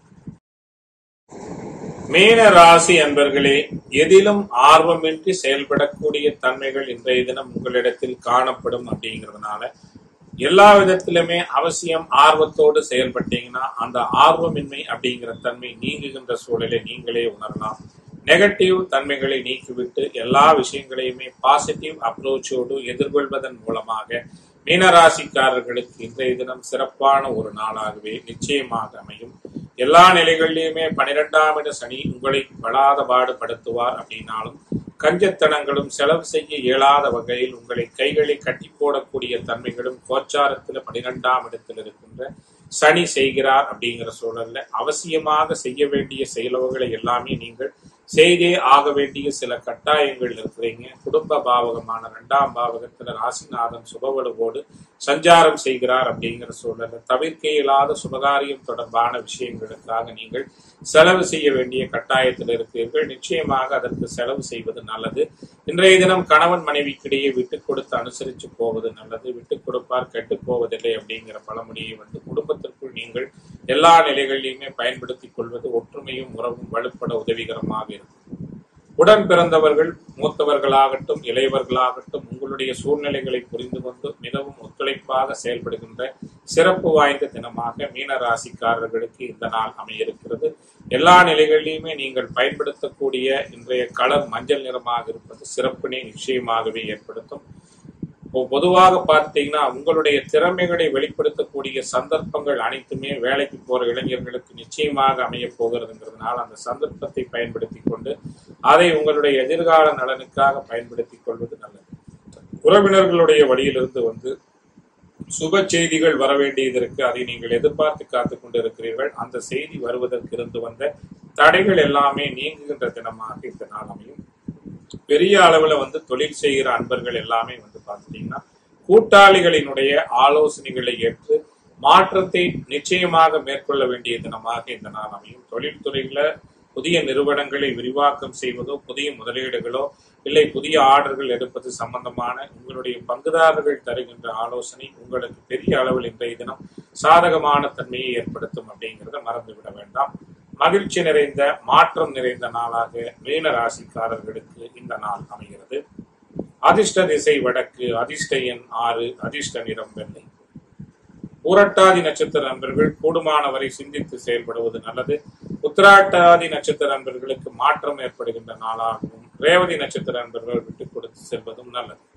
மீன ராசி அன்பர்களே எதிலும் ஆர்வமின்றி செயல்படக்கூடிய தன்மைகள் இன்றைய தினம் உங்களிடத்தில் காணப்படும் அப்படிங்கிறதுனால எல்லா விதத்திலுமே அவசியம் ஆர்வத்தோடு செயல்பட்டீங்கன்னா அந்த ஆர்வமின்மை அப்படிங்கிற தன்மை நீங்குகின்ற சூழலை நீங்களே உணரலாம் நெகட்டிவ் தன்மைகளை நீக்கிவிட்டு எல்லா விஷயங்களையுமே பாசிட்டிவ் அப்ரோச்சோடு எதிர்கொள்வதன் மூலமாக மீனராசிக்காரர்களுக்கு இன்றைய தினம் சிறப்பான ஒரு நாளாகவே நிச்சயமாக அமையும் எல்லா நிலைகளிலுமே பனிரெண்டாம் இட சனி உங்களை படாத பாடுபடுத்துவார் அப்படின்னாலும் கஞ்சத்தனங்களும் செலவு செய்ய இயலாத வகையில் உங்களை கைகளை கட்டி போடக்கூடிய தன்மைகளும் கோச்சாரத்துல பனிரெண்டாம் இடத்தில் இருக்கின்ற சனி செய்கிறார் அப்படிங்கிற சூழல்ல அவசியமாக செய்ய வேண்டிய செயலவுகளை எல்லாமே நீங்கள் செய்தே ஆக வேண்டிய சில கட்டாயங்கள் இருக்கிறீங்க குடும்ப பாவகமான இரண்டாம் பாவகத்துல ராசிநாதன் சுபவலுவோடு சஞ்சாரம் செய்கிறார் அப்படிங்கிற சூழல்ல தவிர்க்க இயலாத சுபகாரியம் தொடர்பான விஷயங்களுக்காக நீங்கள் செலவு செய்ய வேண்டிய கட்டாயத்தில் இருக்கிறீர்கள் நிச்சயமாக அதற்கு செலவு செய்வது நல்லது இன்றைய தினம் கணவன் மனைவிக்கிடையே விட்டுக் கொடுத்து அனுசரித்து போவது நல்லது விட்டுக் கொடுப்பார் கெட்டுப் போவதில்லை அப்படிங்கிற பழமொழியை வந்து குடும்பத்திற்குள் நீங்கள் எல்லா நிலைகளிலுமே பயன்படுத்திக் கொள்வது ஒற்றுமையும் உறவும் வலுப்பட உதவிகரமாக இருக்கும் உடன் பிறந்தவர்கள் மூத்தவர்களாகட்டும் இளையவர்களாகட்டும் உங்களுடைய சூழ்நிலைகளை புரிந்து கொண்டு மிகவும் ஒத்துழைப்பாக செயல்படுகின்ற சிறப்பு வாய்ந்த தினமாக மீன ராசிக்காரர்களுக்கு இந்த நாள் அமையிருக்கிறது எல்லா நிலைகளிலுமே நீங்கள் பயன்படுத்தக்கூடிய இன்றைய கலர் மஞ்சள் நிறமாக இருப்பது சிறப்பினை நிச்சயமாகவே ஏற்படுத்தும் பொதுவாக பார்த்தீங்கன்னா உங்களுடைய திறமைகளை வெளிப்படுத்தக்கூடிய சந்தர்ப்பங்கள் அனைத்துமே வேலைக்கு போற இளைஞர்களுக்கு நிச்சயமாக அமைய போகிறதுங்கிறதுனால அந்த சந்தர்ப்பத்தை பயன்படுத்தி கொண்டு அதை உங்களுடைய எதிர்கால நலனுக்காக பயன்படுத்திக் கொள்வது நல்லது உறவினர்களுடைய வழியிலிருந்து வந்து சுப செய்திகள் வர வேண்டியதற்கு அதை நீங்கள் எதிர்பார்த்து காத்துக் கொண்டிருக்கிறீர்கள் அந்த செய்தி வருவதற்கு இருந்து வந்த தடைகள் எல்லாமே நீங்குகின்ற தினமாக இந்த நாள் அமையும் பெரிய அளவுல வந்து தொழில் செய்கிற அன்பர்கள் எல்லாமே வந்து பார்த்துட்டீங்கன்னா கூட்டாளிகளினுடைய ஆலோசனைகளை ஏற்று மாற்றத்தை நிச்சயமாக மேற்கொள்ள வேண்டிய தினமாக இந்த நாள் அமையும் தொழில்துறையில புதிய நிறுவனங்களை விரிவாக்கம் செய்வதோ புதிய முதலீடுகளோ இல்லை புதிய ஆர்டர்கள் எடுப்பது சம்பந்தமான உங்களுடைய பங்குதாரர்கள் தருகின்ற ஆலோசனை உங்களுக்கு பெரிய அளவில் இன்றைய தினம் சாதகமான தன்மையை ஏற்படுத்தும் அப்படிங்கிறத மறந்துவிட வேண்டாம் மகிழ்ச்சி நிறைந்த மாற்றம் நிறைந்த நாளாக மீன ராசிக்காரர்களுக்கு இந்த நாள் அமைகிறது அதிர்ஷ்ட திசை வடக்கு அதிர்ஷ்ட எண் ஆறு அதிர்ஷ்ட நிறம் வெள்ளை பூரட்டாதி நட்சத்திர நண்பர்கள் கூடுமானவரை சிந்தித்து செயல்படுவது நல்லது உத்திராட்டாதி நட்சத்திர நண்பர்களுக்கு மாற்றம் ஏற்படுகின்ற நாளாகவும் ரேவதி நட்சத்திர நண்பர்கள் விட்டுக் கொடுத்து செல்வதும் நல்லது